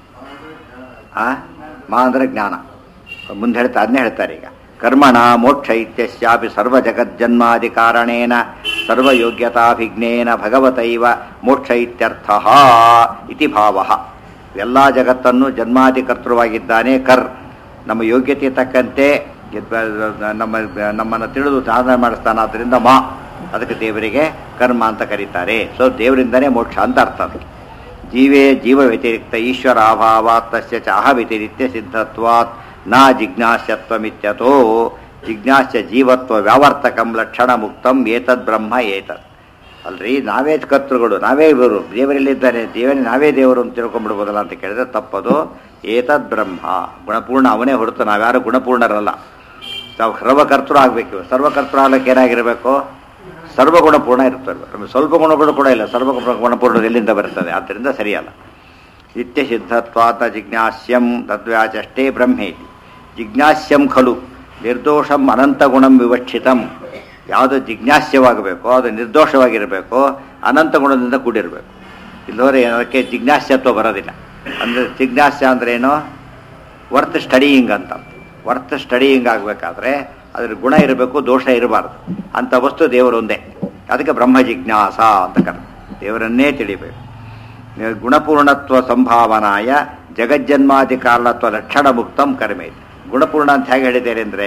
ಆ ಮಾ ಅಂದ್ರೆ ಜ್ಞಾನ ಮುಂದೆ ಹೇಳ್ತಾ ಅದನ್ನೇ ಹೇಳ್ತಾರೆ ಈಗ ಕರ್ಮಣ ಮೋಕ್ಷ ಇತ್ಯಸ್ಯಾಪಿ ಸರ್ವ ಜಗಜ್ಜನ್ಮಾದಿ ಕಾರಣೇನ ಸರ್ವಯೋಗ್ಯತಾಭಿಜ್ಞೇನ ಭಗವತೈವ ಮೋಕ್ಷ ಇತ್ಯರ್ಥ ಇತಿ ಭಾವ ಎಲ್ಲ ಜಗತ್ತನ್ನು ಜನ್ಮಾದಿ ಕರ್ತೃವಾಗಿದ್ದಾನೆ ಕರ್ ನಮ್ಮ ಯೋಗ್ಯತೆ ತಕ್ಕಂತೆ ನಮ್ಮ ನಮ್ಮನ್ನು ತಿಳಿದು ಸಾಧನೆ ಮಾಡಿಸ್ತಾನೆ ಆದ್ದರಿಂದ ಮಾ ಅದಕ್ಕೆ ದೇವರಿಗೆ ಕರ್ಮ ಅಂತ ಕರೀತಾರೆ ಸೊ ದೇವರಿಂದನೇ ಮೋಕ್ಷ ಅಂತ ಅರ್ಥ ಅದಕ್ಕೆ ಜೀವೇ ಜೀವ ವ್ಯತಿರಿಕ್ತ ಈಶ್ವರ ಅಭಾವಾತ್ ತಸ್ಯ ಚ ಅಹ ವ್ಯತಿರಿಕ್ತ ಸಿದ್ಧತ್ವಾತ್ ನ ಜಿಜ್ಞಾಸ್ಯತ್ವಮಿತ್ಯತೋ ಜಿಜ್ಞಾಸ್ಯ ಜೀವತ್ವ ವ್ಯಾವರ್ತಕಂ ಲಕ್ಷಣ ಮುಕ್ತಂ ಏತದ್ ಬ್ರಹ್ಮ ಏತದ್ ಅಲ್ರಿ ನಾವೇ ಕರ್ತೃಗಳು ನಾವೇ ಇವರು ದೇವರಲ್ಲಿದ್ದಾನೆ ದೇವರೇ ನಾವೇ ದೇವರು ಅಂತ ತಿಳ್ಕೊಂಡ್ಬಿಡ್ಬೋದಲ್ಲ ಅಂತ ಕೇಳಿದ್ರೆ ತಪ್ಪದು ಏತದ್ ಬ್ರಹ್ಮ ಗುಣಪೂರ್ಣ ಅವನೇ ಹೊರತು ನಾವ್ಯಾರು ಗುಣಪೂರ್ಣರಲ್ಲ ನಾವು ಸರ್ವಕರ್ತೃ ಆಗಬೇಕು ಸರ್ವಕರ್ತೃ ಆಗ್ಲಿಕ್ಕೆ ಏನಾಗಿರಬೇಕು ಸರ್ವಗುಣಪೂರ್ಣ ಇರ್ತದೆ ನಮಗೆ ಸ್ವಲ್ಪ ಗುಣಗಳು ಕೂಡ ಇಲ್ಲ ಸರ್ವ ಗುಣಪೂರ್ಣ ಎಲ್ಲಿಂದ ಬರ್ತದೆ ಆದ್ದರಿಂದ ಸರಿಯಲ್ಲ ನಿತ್ಯ ಸಿದ್ಧತ್ವಾತ ಜಿಜ್ಞಾಸ್ಯಂ ತದ್ವ್ಯಾಚಷ್ಟೇ ಬ್ರಹ್ಮೇತಿ ಜಿಜ್ಞಾಸ್ಯಂ ಖಲು ನಿರ್ದೋಷಂ ಅನಂತ ಗುಣಂ ವಿವಕ್ಷಿತಂ ಯಾವುದು ಜಿಜ್ಞಾಸ್ಯವಾಗಬೇಕು ಅದು ನಿರ್ದೋಷವಾಗಿರಬೇಕು ಅನಂತ ಗುಣದಿಂದ ಕೂಡಿರಬೇಕು ಇಲ್ಲವರೆ ಅದಕ್ಕೆ ಜಿಜ್ಞಾಸ್ಯತ್ವ ಬರೋದಿಲ್ಲ ಅಂದರೆ ಜಿಜ್ಞಾಸ್ಯ ಅಂದ್ರೇನು ವರ್ತ್ ಸ್ಟಡಿಯಿಂಗ್ ಅಂತ ವರ್ತ್ ಸ್ಟಡಿಯಿಂಗ್ ಆಗಬೇಕಾದ್ರೆ ಅದ್ರ ಗುಣ ಇರಬೇಕು ದೋಷ ಇರಬಾರ್ದು ಅಂಥ ವಸ್ತು ದೇವರು ಒಂದೇ ಅದಕ್ಕೆ ಬ್ರಹ್ಮ ಜಿಜ್ಞಾಸ ಅಂತ ಕರ ದೇವರನ್ನೇ ತಿಳಿಬೇಕು ಗುಣಪೂರ್ಣತ್ವ ಸಂಭಾವನಾಯ ಜಗಜ್ಜನ್ಮಾದಿ ಕಾರಣತ್ವ ಲಕ್ಷಣ ಮುಕ್ತಂ ಕರ್ಮೆ ಗುಣಪೂರ್ಣ ಅಂತ ಹೇಗೆ ಹೇಳಿದ್ದಾರೆ ಅಂದರೆ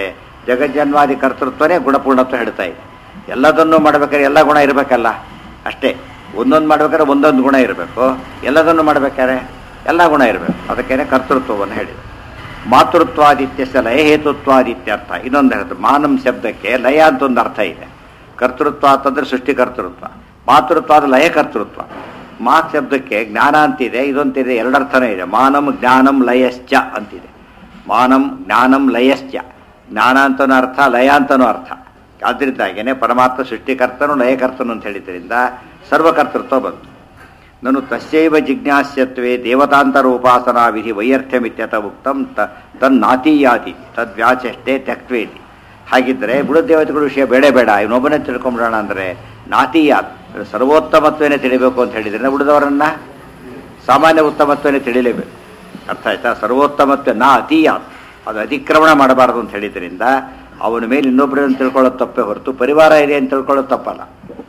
ಜಗಜ್ಜನ್ಮಾದಿ ಕರ್ತೃತ್ವನೇ ಗುಣಪೂರ್ಣತ್ವ ಹೇಳ್ತಾ ಇದೆ ಎಲ್ಲದನ್ನೂ ಮಾಡ್ಬೇಕಾದ್ರೆ ಎಲ್ಲ ಗುಣ ಇರಬೇಕಲ್ಲ ಅಷ್ಟೇ ಒಂದೊಂದು ಮಾಡ್ಬೇಕಾದ್ರೆ ಒಂದೊಂದು ಗುಣ ಇರಬೇಕು ಎಲ್ಲದನ್ನು ಮಾಡ್ಬೇಕಾದ್ರೆ ಎಲ್ಲ ಗುಣ ಇರಬೇಕು ಅದಕ್ಕೇನೆ ಕರ್ತೃತ್ವವನ್ನು ಹೇಳಿದೆ ಮಾತೃತ್ವಾದಿತ್ಯಸ ಲಯ ಹೇತುತ್ವಾದಿತ್ಯರ್ಥ ಇನ್ನೊಂದು ಹೇಳ್ತು ಮಾನಂ ಶಬ್ದಕ್ಕೆ ಲಯ ಅಂತ ಒಂದು ಅರ್ಥ ಇದೆ ಕರ್ತೃತ್ವ ಅಂತಂದ್ರೆ ಸೃಷ್ಟಿಕರ್ತೃತ್ವ ಮಾತೃತ್ವ ಅದು ಲಯ ಕರ್ತೃತ್ವ ಮಾತ್ ಶಬ್ದಕ್ಕೆ ಜ್ಞಾನ ಅಂತಿದೆ ಇದೊಂತಿದೆ ಎರಡರ್ಥನೇ ಇದೆ ಮಾನಂ ಜ್ಞಾನಂ ಲಯಶ್ಚ ಅಂತಿದೆ ಮಾನಂ ಜ್ಞಾನಂ ಲಯಶ್ಚ ಜ್ಞಾನ ಅಂತನೂ ಅರ್ಥ ಲಯ ಅಂತನೂ ಅರ್ಥ ಆದ್ದರಿಂದಾಗೇನೆ ಪರಮಾತ್ಮ ಸೃಷ್ಟಿಕರ್ತನು ಲಯಕರ್ತನು ಅಂತ ಹೇಳಿದ್ರಿಂದ ಸರ್ವಕರ್ತೃತ್ವ ಬಂತು ನಾನು ತಸ್ಯೈವ ಜಿಜ್ಞಾಸ್ಯತ್ವೇ ದೇವತಾಂತರ ಉಪಾಸನಾ ವಿಧಿ ವೈಯರ್ಥ್ಯಮಿತ್ಯತ ಉಕ್ತಂ ತ ತನ್ನಾತೀಯಾತಿ ತದ್ವ್ಯಾಚಷ್ಟೇ ತ್ಯಕ್ವೇತಿ ಹಾಗಿದ್ರೆ ದೇವತೆಗಳ ವಿಷಯ ಬೇಡ ಬೇಡ ಇವನೊಬ್ಬನೇ ತಿಳ್ಕೊಂಬಿಡೋಣ ಅಂದರೆ ನಾತೀಯಾತ್ ಸರ್ವೋತ್ತಮತ್ವೇನೆ ತಿಳಿಬೇಕು ಅಂತ ಹೇಳಿದ್ರೆ ಉಳಿದವರನ್ನ ಸಾಮಾನ್ಯ ಉತ್ತಮತ್ವನೇ ತಿಳಿಲೇಬೇಕು ಅರ್ಥ ಆಯ್ತಾ ಸರ್ವೋತ್ತಮತ್ವ ನಾ ಅತೀಯಾತ್ ಅದು ಅತಿಕ್ರಮಣ ಮಾಡಬಾರದು ಅಂತ ಹೇಳಿದ್ರಿಂದ ಅವನ ಮೇಲೆ ಇನ್ನೊಬ್ಬರನ್ನು ತಿಳ್ಕೊಳ್ಳೋದು ತಪ್ಪೇ ಹೊರತು ಪರಿವಾರ ಇದೆ ಅಂತ ತಿಳ್ಕೊಳ್ಳೋದು ತಪ್ಪಲ್ಲ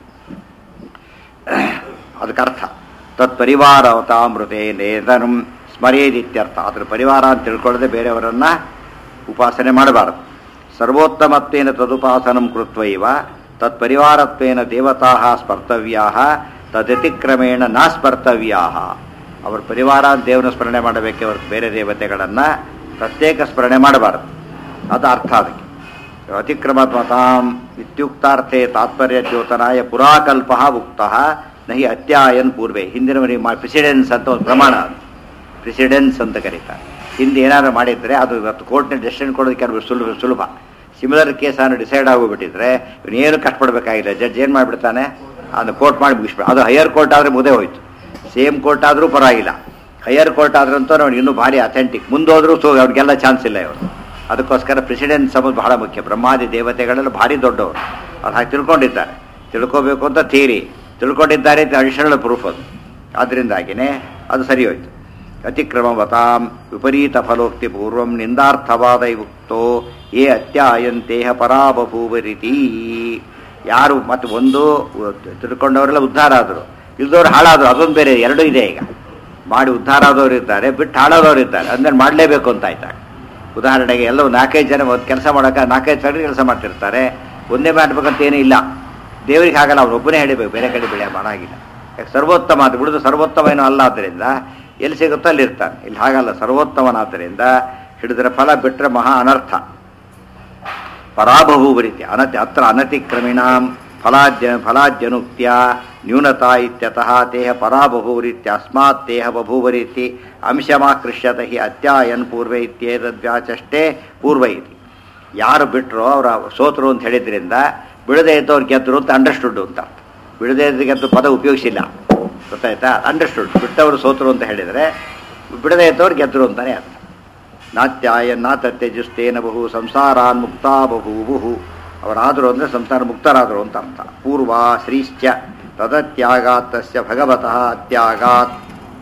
ಅದಕ್ಕೆ ಅರ್ಥ ತತ್ ಪರಿವಾರವತಾಮೃತೆ ನೇದನಂ ಸ್ಮರೇದಿತ್ಯರ್ಥ ಅದ್ರ ಪರಿವಾರ ಅಂತ ತಿಳ್ಕೊಳ್ಳದೆ ಬೇರೆಯವರನ್ನ ಉಪಾಸನೆ ಮಾಡಬಾರದು ಸರ್ವೋತ್ತಮತ್ವೇನ ತದುಪಾಸನಂ ಕೃತ್ವೈವ ತತ್ ಪರಿವಾರತ್ವೇನ ದೇವತಾ ಸ್ಪರ್ತವ್ಯಾ ತದತಿಕ್ರಮೇಣ ನಾ ಸ್ಪರ್ತವ್ಯಾ ಅವ್ರ ಪರಿವಾರ ಅಂತ ದೇವನ ಸ್ಮರಣೆ ಮಾಡಬೇಕೆ ಹೊರತು ಬೇರೆ ದೇವತೆಗಳನ್ನು ಪ್ರತ್ಯೇಕ ಸ್ಮರಣೆ ಮಾಡಬಾರದು ಅದು ಅರ್ಥ ಅದಕ್ಕೆ ಅತಿಕ್ರಮತ್ಮತಾಂ ಇತ್ಯುಕ್ತಾರ್ಥೆ ತಾತ್ಪರ್ಯ ದ್ಯೋತನಾಯ ಪುರಾಕಲ್ಪ ಉಕ್ತ ನಹಿ ಅತ್ಯಾಯನ್ ಪೂರ್ವೆ ಹಿಂದಿನವರಿಗೆ ಮಾ ಪ್ರೆಸಿಡೆನ್ಸ್ ಅಂತ ಒಂದು ಪ್ರಮಾಣ ಅದು ಪ್ರೆಸಿಡೆನ್ಸ್ ಅಂತ ಕರೀತಾರೆ ಹಿಂದೆ ಏನಾದ್ರು ಮಾಡಿದರೆ ಅದು ಇವತ್ತು ಕೋರ್ಟ್ನ ಡೆಸಿಷನ್ ಕೊಡೋದಕ್ಕೆ ಅದು ಸುಲಭ ಸುಲಭ ಸಿಮಿಲರ್ ಕೇಸನ್ನು ಡಿಸೈಡ್ ಆಗೋಗ್ಬಿಟ್ಟಿದ್ರೆ ಇವನೇನು ಕಷ್ಟಪಡಬೇಕಾಗಿಲ್ಲ ಜಡ್ಜ್ ಏನು ಮಾಡಿಬಿಡ್ತಾನೆ ಅದನ್ನು ಕೋರ್ಟ್ ಮಾಡಿ ಮುಗಿಸ್ಬಿಡ ಅದು ಹೈಯರ್ ಕೋರ್ಟ್ ಆದರೆ ಮುದೇ ಹೋಯ್ತು ಸೇಮ್ ಕೋರ್ಟ್ ಆದರೂ ಪರವಾಗಿಲ್ಲ ಹೈಯರ್ ಕೋರ್ಟ್ ಆದ್ರಂತೂ ಅವ್ನಿಗೆ ಇನ್ನೂ ಭಾರಿ ಅಥೆಂಟಿಕ್ ಮುಂದೋದ್ರೂ ಸೊ ಅವ್ರಿಗೆಲ್ಲ ಚಾನ್ಸ್ ಇಲ್ಲ ಇವರು ಅದಕ್ಕೋಸ್ಕರ ಪ್ರೆಸಿಡೆನ್ಸ್ ಅನ್ನೋದು ಬಹಳ ಮುಖ್ಯ ಬ್ರಹ್ಮಾದಿ ದೇವತೆಗಳೆಲ್ಲ ಭಾರಿ ದೊಡ್ಡವರು ಅವ್ರು ಹಾಗೆ ತಿಳ್ಕೊಂಡಿದ್ದಾರೆ ತಿಳ್ಕೋಬೇಕು ಅಂತ ಥೀರಿ ತಿಳ್ಕೊಂಡಿದ್ದಾರೆ ಅಂತ ಅಡಿಷನಲ್ ಪ್ರೂಫ್ ಅದು ಆದ್ದರಿಂದಾಗಿನೇ ಅದು ಸರಿ ಹೋಯ್ತು ಅತಿಕ್ರಮವತಾಂ ವಿಪರೀತ ಫಲೋಕ್ತಿ ಪೂರ್ವಂ ನಿಂದಾರ್ಥವಾದ ಯುಕ್ತೋ ಏ ಅತ್ಯಾಯಂತೇಹ ಪರಾಬಭೂವ ರೀತಿ ಯಾರು ಮತ್ತು ಒಂದು ತಿಳ್ಕೊಂಡವರೆಲ್ಲ ಉದ್ಧಾರ ಆದರು ಇಲ್ದವ್ರು ಹಾಳಾದರು ಅದೊಂದು ಬೇರೆ ಎರಡೂ ಇದೆ ಈಗ ಮಾಡಿ ಉದ್ಧಾರ ಆದವರು ಇದ್ದಾರೆ ಬಿಟ್ಟು ಹಾಳಾದವರು ಇದ್ದಾರೆ ಅಂದ್ರೆ ಮಾಡಲೇಬೇಕು ಅಂತ ಆಯ್ತಾಗ ಉದಾಹರಣೆಗೆ ಎಲ್ಲ ನಾಲ್ಕೈದು ಜನ ಒಂದು ಕೆಲಸ ಮಾಡೋಕೆ ನಾಲ್ಕೈದು ಜನ ಕೆಲಸ ಮಾಡ್ತಿರ್ತಾರೆ ಒಂದೇ ಮಾಡ್ಬೇಕಂತ ಏನೂ ಇಲ್ಲ ದೇವರಿಗೆ ಹಾಗಲ್ಲ ಅವ್ನು ಒಬ್ಬನೇ ಹೇಳಿಬೇಕು ಬೇರೆ ಕಡೆ ಬೆಳೆ ಮಾಡಾಗಿಲ್ಲ ಯಾಕೆ ಸರ್ವೋತ್ತಮ ಅದು ಬಿಡುದು ಸರ್ವೋತ್ತಮ ಏನೂ ಅಲ್ಲ ಆದ್ದರಿಂದ ಎಲ್ಲಿ ಸಿಗುತ್ತೋ ಅಲ್ಲಿ ಇರ್ತಾನೆ ಇಲ್ಲಿ ಹಾಗಲ್ಲ ಸರ್ವೋತ್ತಮನಾದ್ದರಿಂದ ಹಿಡಿದ್ರೆ ಫಲ ಬಿಟ್ಟರೆ ಮಹಾ ಅನರ್ಥ ಪರಾಭವೂವರಿತಿ ಅನತಿ ಅತ್ರ ಅನತಿಕ್ರಮಿಣಾಂ ಫಲಾದ್ಯ ಫಲಾದ್ಯನುಕ್ತ್ಯ ನ್ಯೂನತಾ ಇತ್ಯತಃ ತೇಹ ಪರಾಬಭೂರಿತ್ಯಸ್ಮಾತ್ ತೇಹ ಬಭೂವರಿತಿ ಅಂಶಮಾಕೃಷ್ಯತ ಹಿ ಅತ್ಯಾಯನ್ ಪೂರ್ವೆ ಇತ್ಯೇತದ್ವ್ಯಾಚಷ್ಟೇ ಪೂರ್ವ ಇತಿ ಯಾರು ಬಿಟ್ಟರೋ ಅವರ ಸೋತರು ಅಂತ ಹೇಳಿದ್ರಿಂದ ಬಿಡದೆ ಇದ್ದವ್ರು ಗೆದ್ದರು ಅಂತ ಅಂಡರ್ಸ್ಟುಡ್ ಅಂತ ಅರ್ಥ ಬಿಡದೆ ಇದ್ದ ಗೆದ್ದು ಪದ ಉಪಯೋಗಿಸಿಲ್ಲ ಗೊತ್ತಾಯ್ತಾ ಅಂಡರ್ಸ್ಟುಡ್ ಬಿಟ್ಟವರು ಸೋತರು ಅಂತ ಹೇಳಿದರೆ ಬಿಡದೆ ಇದ್ದವ್ರು ಗೆದ್ದರು ಅಂತಾನೆ ಅರ್ಥ ನಾತ್ಯಾಯ ನಾತ್ಯಜುಸ್ತೇನ ಬಹು ಸಂಸಾರಾನ್ ಮುಕ್ತಾ ಬಹುವು ಅವರಾದರು ಅಂದರೆ ಸಂಸಾರ ಮುಕ್ತರಾದರು ಅಂತ ಅರ್ಥ ಪೂರ್ವ ಶ್ರೀಶ್ಚ ತದತ್ಯಾಗಾತ್ ತಸ್ಯ ಭಗವತಃ ಅತ್ಯಾಗಾತ್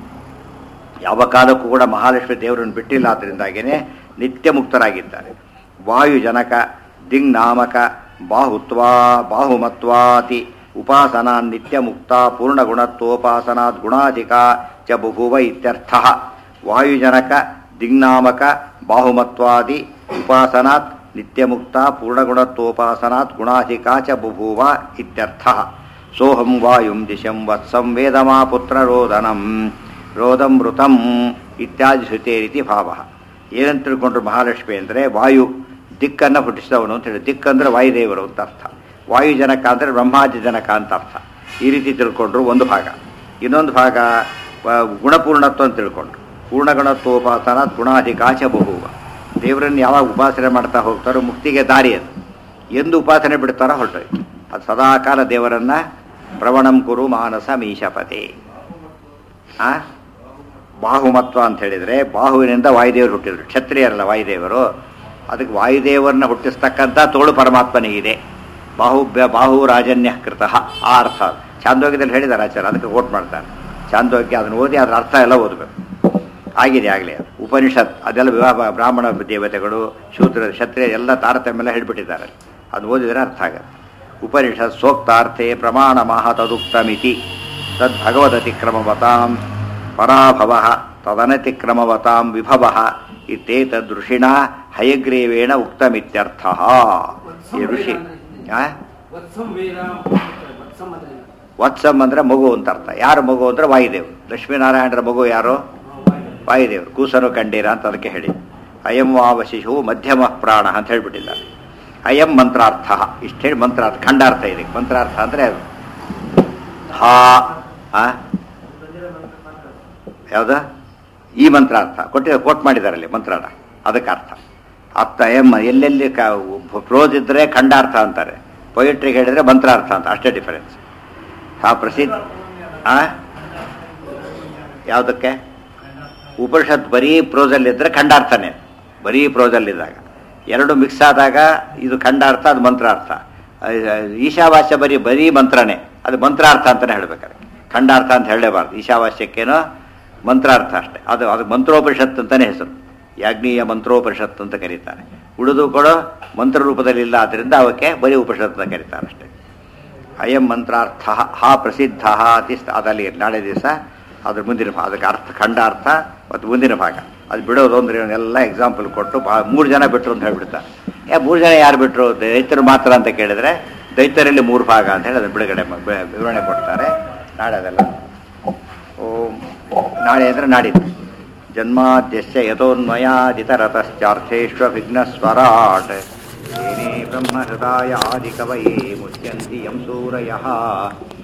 ಯಾವ ಕಾಲಕ್ಕೂ ಕೂಡ ಮಹಾಲಕ್ಷ್ಮಿ ದೇವರನ್ನು ಬಿಟ್ಟಿಲ್ಲ ಆದ್ದರಿಂದಾಗೇನೆ ನಿತ್ಯ ಮುಕ್ತರಾಗಿದ್ದಾರೆ ವಾಯುಜನಕ ದಿಗ್ನಾಮಕ ಬಾಹುತ್ವಾ ಬಾಹುಮತ್ವಾತಿ ಉಪಾಸನಾ ನಿತ್ಯ ಮುಕ್ತ ಪೂರ್ಣಗುಣತ್ವೋಪಾಸನಾತ್ ಗುಣಾಧಿಕ ಚ ಬಭುವ ಇತ್ಯರ್ಥ ವಾಯುಜನಕ ದಿಗ್ನಾಮಕ ಬಾಹುಮತ್ವಾದಿ ಉಪಾಸನಾತ್ ನಿತ್ಯಮುಕ್ತ ಪೂರ್ಣಗುಣತ್ವೋಪಾಸನಾತ್ ಗುಣಾಧಿಕ ಚ ಬಭೂವ ಇತ್ಯರ್ಥ ಸೋಹಂ ವಾಯುಂ ದಿಶಂ ವತ್ಸಂ ವೇದಮಾ ಪುತ್ರ ರೋದನಂ ರೋದಂ ಮೃತಂ ಇತ್ಯಾದಿ ಶ್ರುತೇರಿತಿ ಭಾವ ಏನಂತ ತಿಳ್ಕೊಂಡ್ರು ಮಹಾಲಕ್ಷ್ಮಿ ಅಂದರೆ ವಾಯು ದಿಕ್ಕನ್ನು ಹುಟ್ಟಿಸಿದವನು ಅಂತ ಹೇಳಿ ದಿಕ್ಕಂದ್ರೆ ವಾಯುದೇವರು ಅಂತ ಅರ್ಥ ವಾಯುಜನಕ ಅಂದರೆ ಬ್ರಹ್ಮಾದಿ ಜನಕ ಅಂತ ಅರ್ಥ ಈ ರೀತಿ ತಿಳ್ಕೊಂಡ್ರು ಒಂದು ಭಾಗ ಇನ್ನೊಂದು ಭಾಗ ವ- ಗುಣಪೂರ್ಣತ್ವ ಅಂತ ತಿಳ್ಕೊಂಡ್ರು ಪೂರ್ಣಗುಣತ್ವೋಪಾಸನ ಗುಣಾಧಿಕಾಚ ಬಹುವ ದೇವರನ್ನು ಯಾವಾಗ ಉಪಾಸನೆ ಮಾಡ್ತಾ ಹೋಗ್ತಾರೋ ಮುಕ್ತಿಗೆ ದಾರಿ ಅದು ಎಂದು ಉಪಾಸನೆ ಬಿಡ್ತಾರೋ ಹೊರಟೋಯ್ತು ಅದು ಸದಾಕಾಲ ದೇವರನ್ನ ಪ್ರವಣಂ ಕುರು ಮಾನಸ ಮೀಶಪತೆ ಆ ಬಾಹುಮತ್ವ ಅಂತ ಹೇಳಿದರೆ ಬಾಹುವಿನಿಂದ ವಾಯುದೇವರು ಹುಟ್ಟಿದ್ರು ಕ್ಷತ್ರಿಯರಲ್ಲ ವಾಯುದೇವರು ಅದಕ್ಕೆ ವಾಯುದೇವರನ್ನ ಹುಟ್ಟಿಸ್ತಕ್ಕಂಥ ತೋಳು ಪರಮಾತ್ಮನಿಗಿದೆ ಬಾಹು ಬ- ಬಾಹು ರಾಜನ್ಯ ಕೃತ ಆ ಅರ್ಥ ಅದು. ಚಾಂದೋಗ್ಯದಲ್ಲಿ ಹೇಳಿದ್ದಾರೆ ಆಚಾರ್ಯ ಅದಕ್ಕೆ ಕೋಟ್ ಮಾಡ್ತಾರೆ ಚಾಂದೋಗ್ಯ ಅದನ್ನು ಓದಿ ಅದರ ಅರ್ಥ ಎಲ್ಲ ಓದಬೇಕು ಆಗಿದೆ ಆಗಲೇ ಅದು ಉಪನಿಷತ್ ಅದೆಲ್ಲ ವಿವಾಹ ಬ್ರಾಹ್ಮಣ ದೇವತೆಗಳು ಶೂದ್ರ ಕ್ಷತ್ರಿಯ ಎಲ್ಲ ತಾರತಮ್ಯ ಎಲ್ಲ ಹೇಳ್ಬಿಟ್ಟಿದ್ದಾರೆ ಅದು ಓದಿದರೆ ಅರ್ಥ ಆಗುತ್ತೆ ಉಪನಿಷತ್ ಸೋಕ್ತಾರ್ಥೆ ಪ್ರಮಾಣ ತದುಕ್ತಮಿತಿ ತದ್ ಭಗವದತಿಕ್ರಮವತಾಂ ಪರಾಭವ ತದನತಿಕ್ರಮವತಾಂ ವಿಭವ ಇತ್ತೇತದ್ ಋಷಿಣ ಹಯಗ್ರೀವೇಣ ಉಕ್ತಮಿತ್ಯರ್ಥ ಈ ಋಷಿ ಆ? ವತ್ಸಂ ವೇದ ವತ್ಸಂ ಅಂದ್ರೆ ವತ್ಸಮ್ ಅಂದರೆ ಮಗು ಅಂತ ಅರ್ಥ ಯಾರು ಮಗು ಅಂದರೆ ವಾಯುದೇವ್ ಲಕ್ಷ್ಮೀನಾರಾಯಣರ ಮಗು ಯಾರು ವಾಯುದೇವರು ಕೂಸನು ಕಂಡೀರ ಅಂತ ಅದಕ್ಕೆ ಹೇಳಿ ಅಯಂ ವಾವ ಶಿಶು ಮಧ್ಯಮ ಪ್ರಾಣ ಅಂತ ಹೇಳ್ಬಿಟ್ಟಿದ್ದಾರೆ ಅಯಂ ಮಂತ್ರಾರ್ಥ ಇಷ್ಟು ಹೇಳಿ ಮಂತ್ರಾರ್ಥ ಖಂಡಾರ್ಥ ಇದೆ ಮಂತ್ರಾರ್ಥ ಅಂದರೆ ಅದು ಹಾ ಆ? ಯಾವ್ದು ಈ ಮಂತ್ರಾರ್ಥ ಕೊಟ್ಟಿದ್ದಾರೆ ಕೋಟ್ ಮಾಡಿದ್ದಾರೆ ಅಲ್ಲಿ ಮಂತ್ರಾಡ ಅದಕ್ಕೆ ಅರ್ಥ ಅರ್ಥ ಎಂ ಎಲ್ಲೆಲ್ಲಿ ಕ ಪ್ರೋಸ್ ಇದ್ರೆ ಖಂಡಾರ್ಥ ಅಂತಾರೆ ಪೊಯಿಟ್ರಿಗೆ ಹೇಳಿದ್ರೆ ಮಂತ್ರಾರ್ಥ ಅಂತ ಅಷ್ಟೇ ಡಿಫರೆನ್ಸ್ ಆ ಪ್ರಸಿದ್ಧ ಆ ಯಾವುದಕ್ಕೆ ಉಪನಿಷತ್ ಬರೀ ಪ್ರೋಸಲ್ಲಿದ್ದರೆ ಖಂಡಾರ್ಥನೇ ಬರೀ ಪ್ರೋಸಲ್ಲಿದ್ದಾಗ ಎರಡು ಮಿಕ್ಸ್ ಆದಾಗ ಇದು ಖಂಡಾರ್ಥ ಅದು ಮಂತ್ರಾರ್ಥ ಅಹ್, ಈಶಾವಾಸ್ಯ ಬರೀ ಬರೀ ಮಂತ್ರನೇ ಅದು ಮಂತ್ರಾರ್ಥ ಅಂತಲೇ ಹೇಳ್ಬೇಕಾದ್ರೆ ಖಂಡಾರ್ಥ ಅಂತ ಹೇಳಲೇಬಾರ್ದು ಈಶಾವಾಸ್ಯಕ್ಕೇನೋ ಮಂತ್ರಾರ್ಥ ಅಷ್ಟೇ ಅದು ಅದು ಮಂತ್ರೋಪನಿಷತ್ ಅಂತಲೇ ಹೆಸರು ಯಾಜ್ಞೀಯ ಮಂತ್ರೋಪನಿಷತ್ ಅಂತ ಕರೀತಾರೆ ಉಳಿದು ಕೂಡ ಮಂತ್ರ ರೂಪದಲ್ಲಿ ಇಲ್ಲ ಆದ್ದರಿಂದ ಅವಕ್ಕೆ ಬರೀ ಉಪನಿಷತ್ ಅಂತ ಕರೀತಾರೆ ಅಷ್ಟೇ ಅಯಂ ಮಂತ್ರಾರ್ಥ ಹಾ ಪ್ರಸಿದ್ಧ ಅತಿ ಅದಲ್ಲಿ ನಾಳೆ ದಿವಸ ಅದ್ರ ಮುಂದಿನ ಭಾಗ ಅದಕ್ಕೆ ಅರ್ಥ ಖಂಡಾರ್ಥ ಮತ್ತು ಮುಂದಿನ ಭಾಗ ಅದು ಬಿಡೋದು ಅಂದ್ರೆ ಎಲ್ಲ ಎಕ್ಸಾಂಪಲ್ ಕೊಟ್ಟು ಬಾ ಮೂರು ಜನ ಬಿಟ್ಟರು ಅಂತ ಹೇಳ್ಬಿಡ್ತಾರೆ ಏ ಮೂರು ಜನ ಯಾರು ಬಿಟ್ಟರು ದೈತ್ಯರು ಮಾತ್ರ ಅಂತ ಕೇಳಿದ್ರೆ ದೈತ್ಯರಲ್ಲಿ ಮೂರು ಭಾಗ ಅಂತ ಹೇಳಿ ಅದನ್ನು ಬಿಡುಗಡೆ ಮಾ- ಬಿ- ವಿವರಣೆ ಕೊಡ್ತಾರೆ ನಾಳೆ ಅದೆಲ್ಲ ಓಂ ನಾಳೆ ಅಂದರೆ ನಾಡಿದ್ದು ಜನ್ಮಾದ್ಯಸ್ಯ ಯಥೋನ್ಮಯಾದಿತರತಶ್ಚಾರ್ಥೇष्वभिघ्नस्वराट् तेने ब्रह्महृदाय आदिकवये मुच्यन्ति यं सूरयः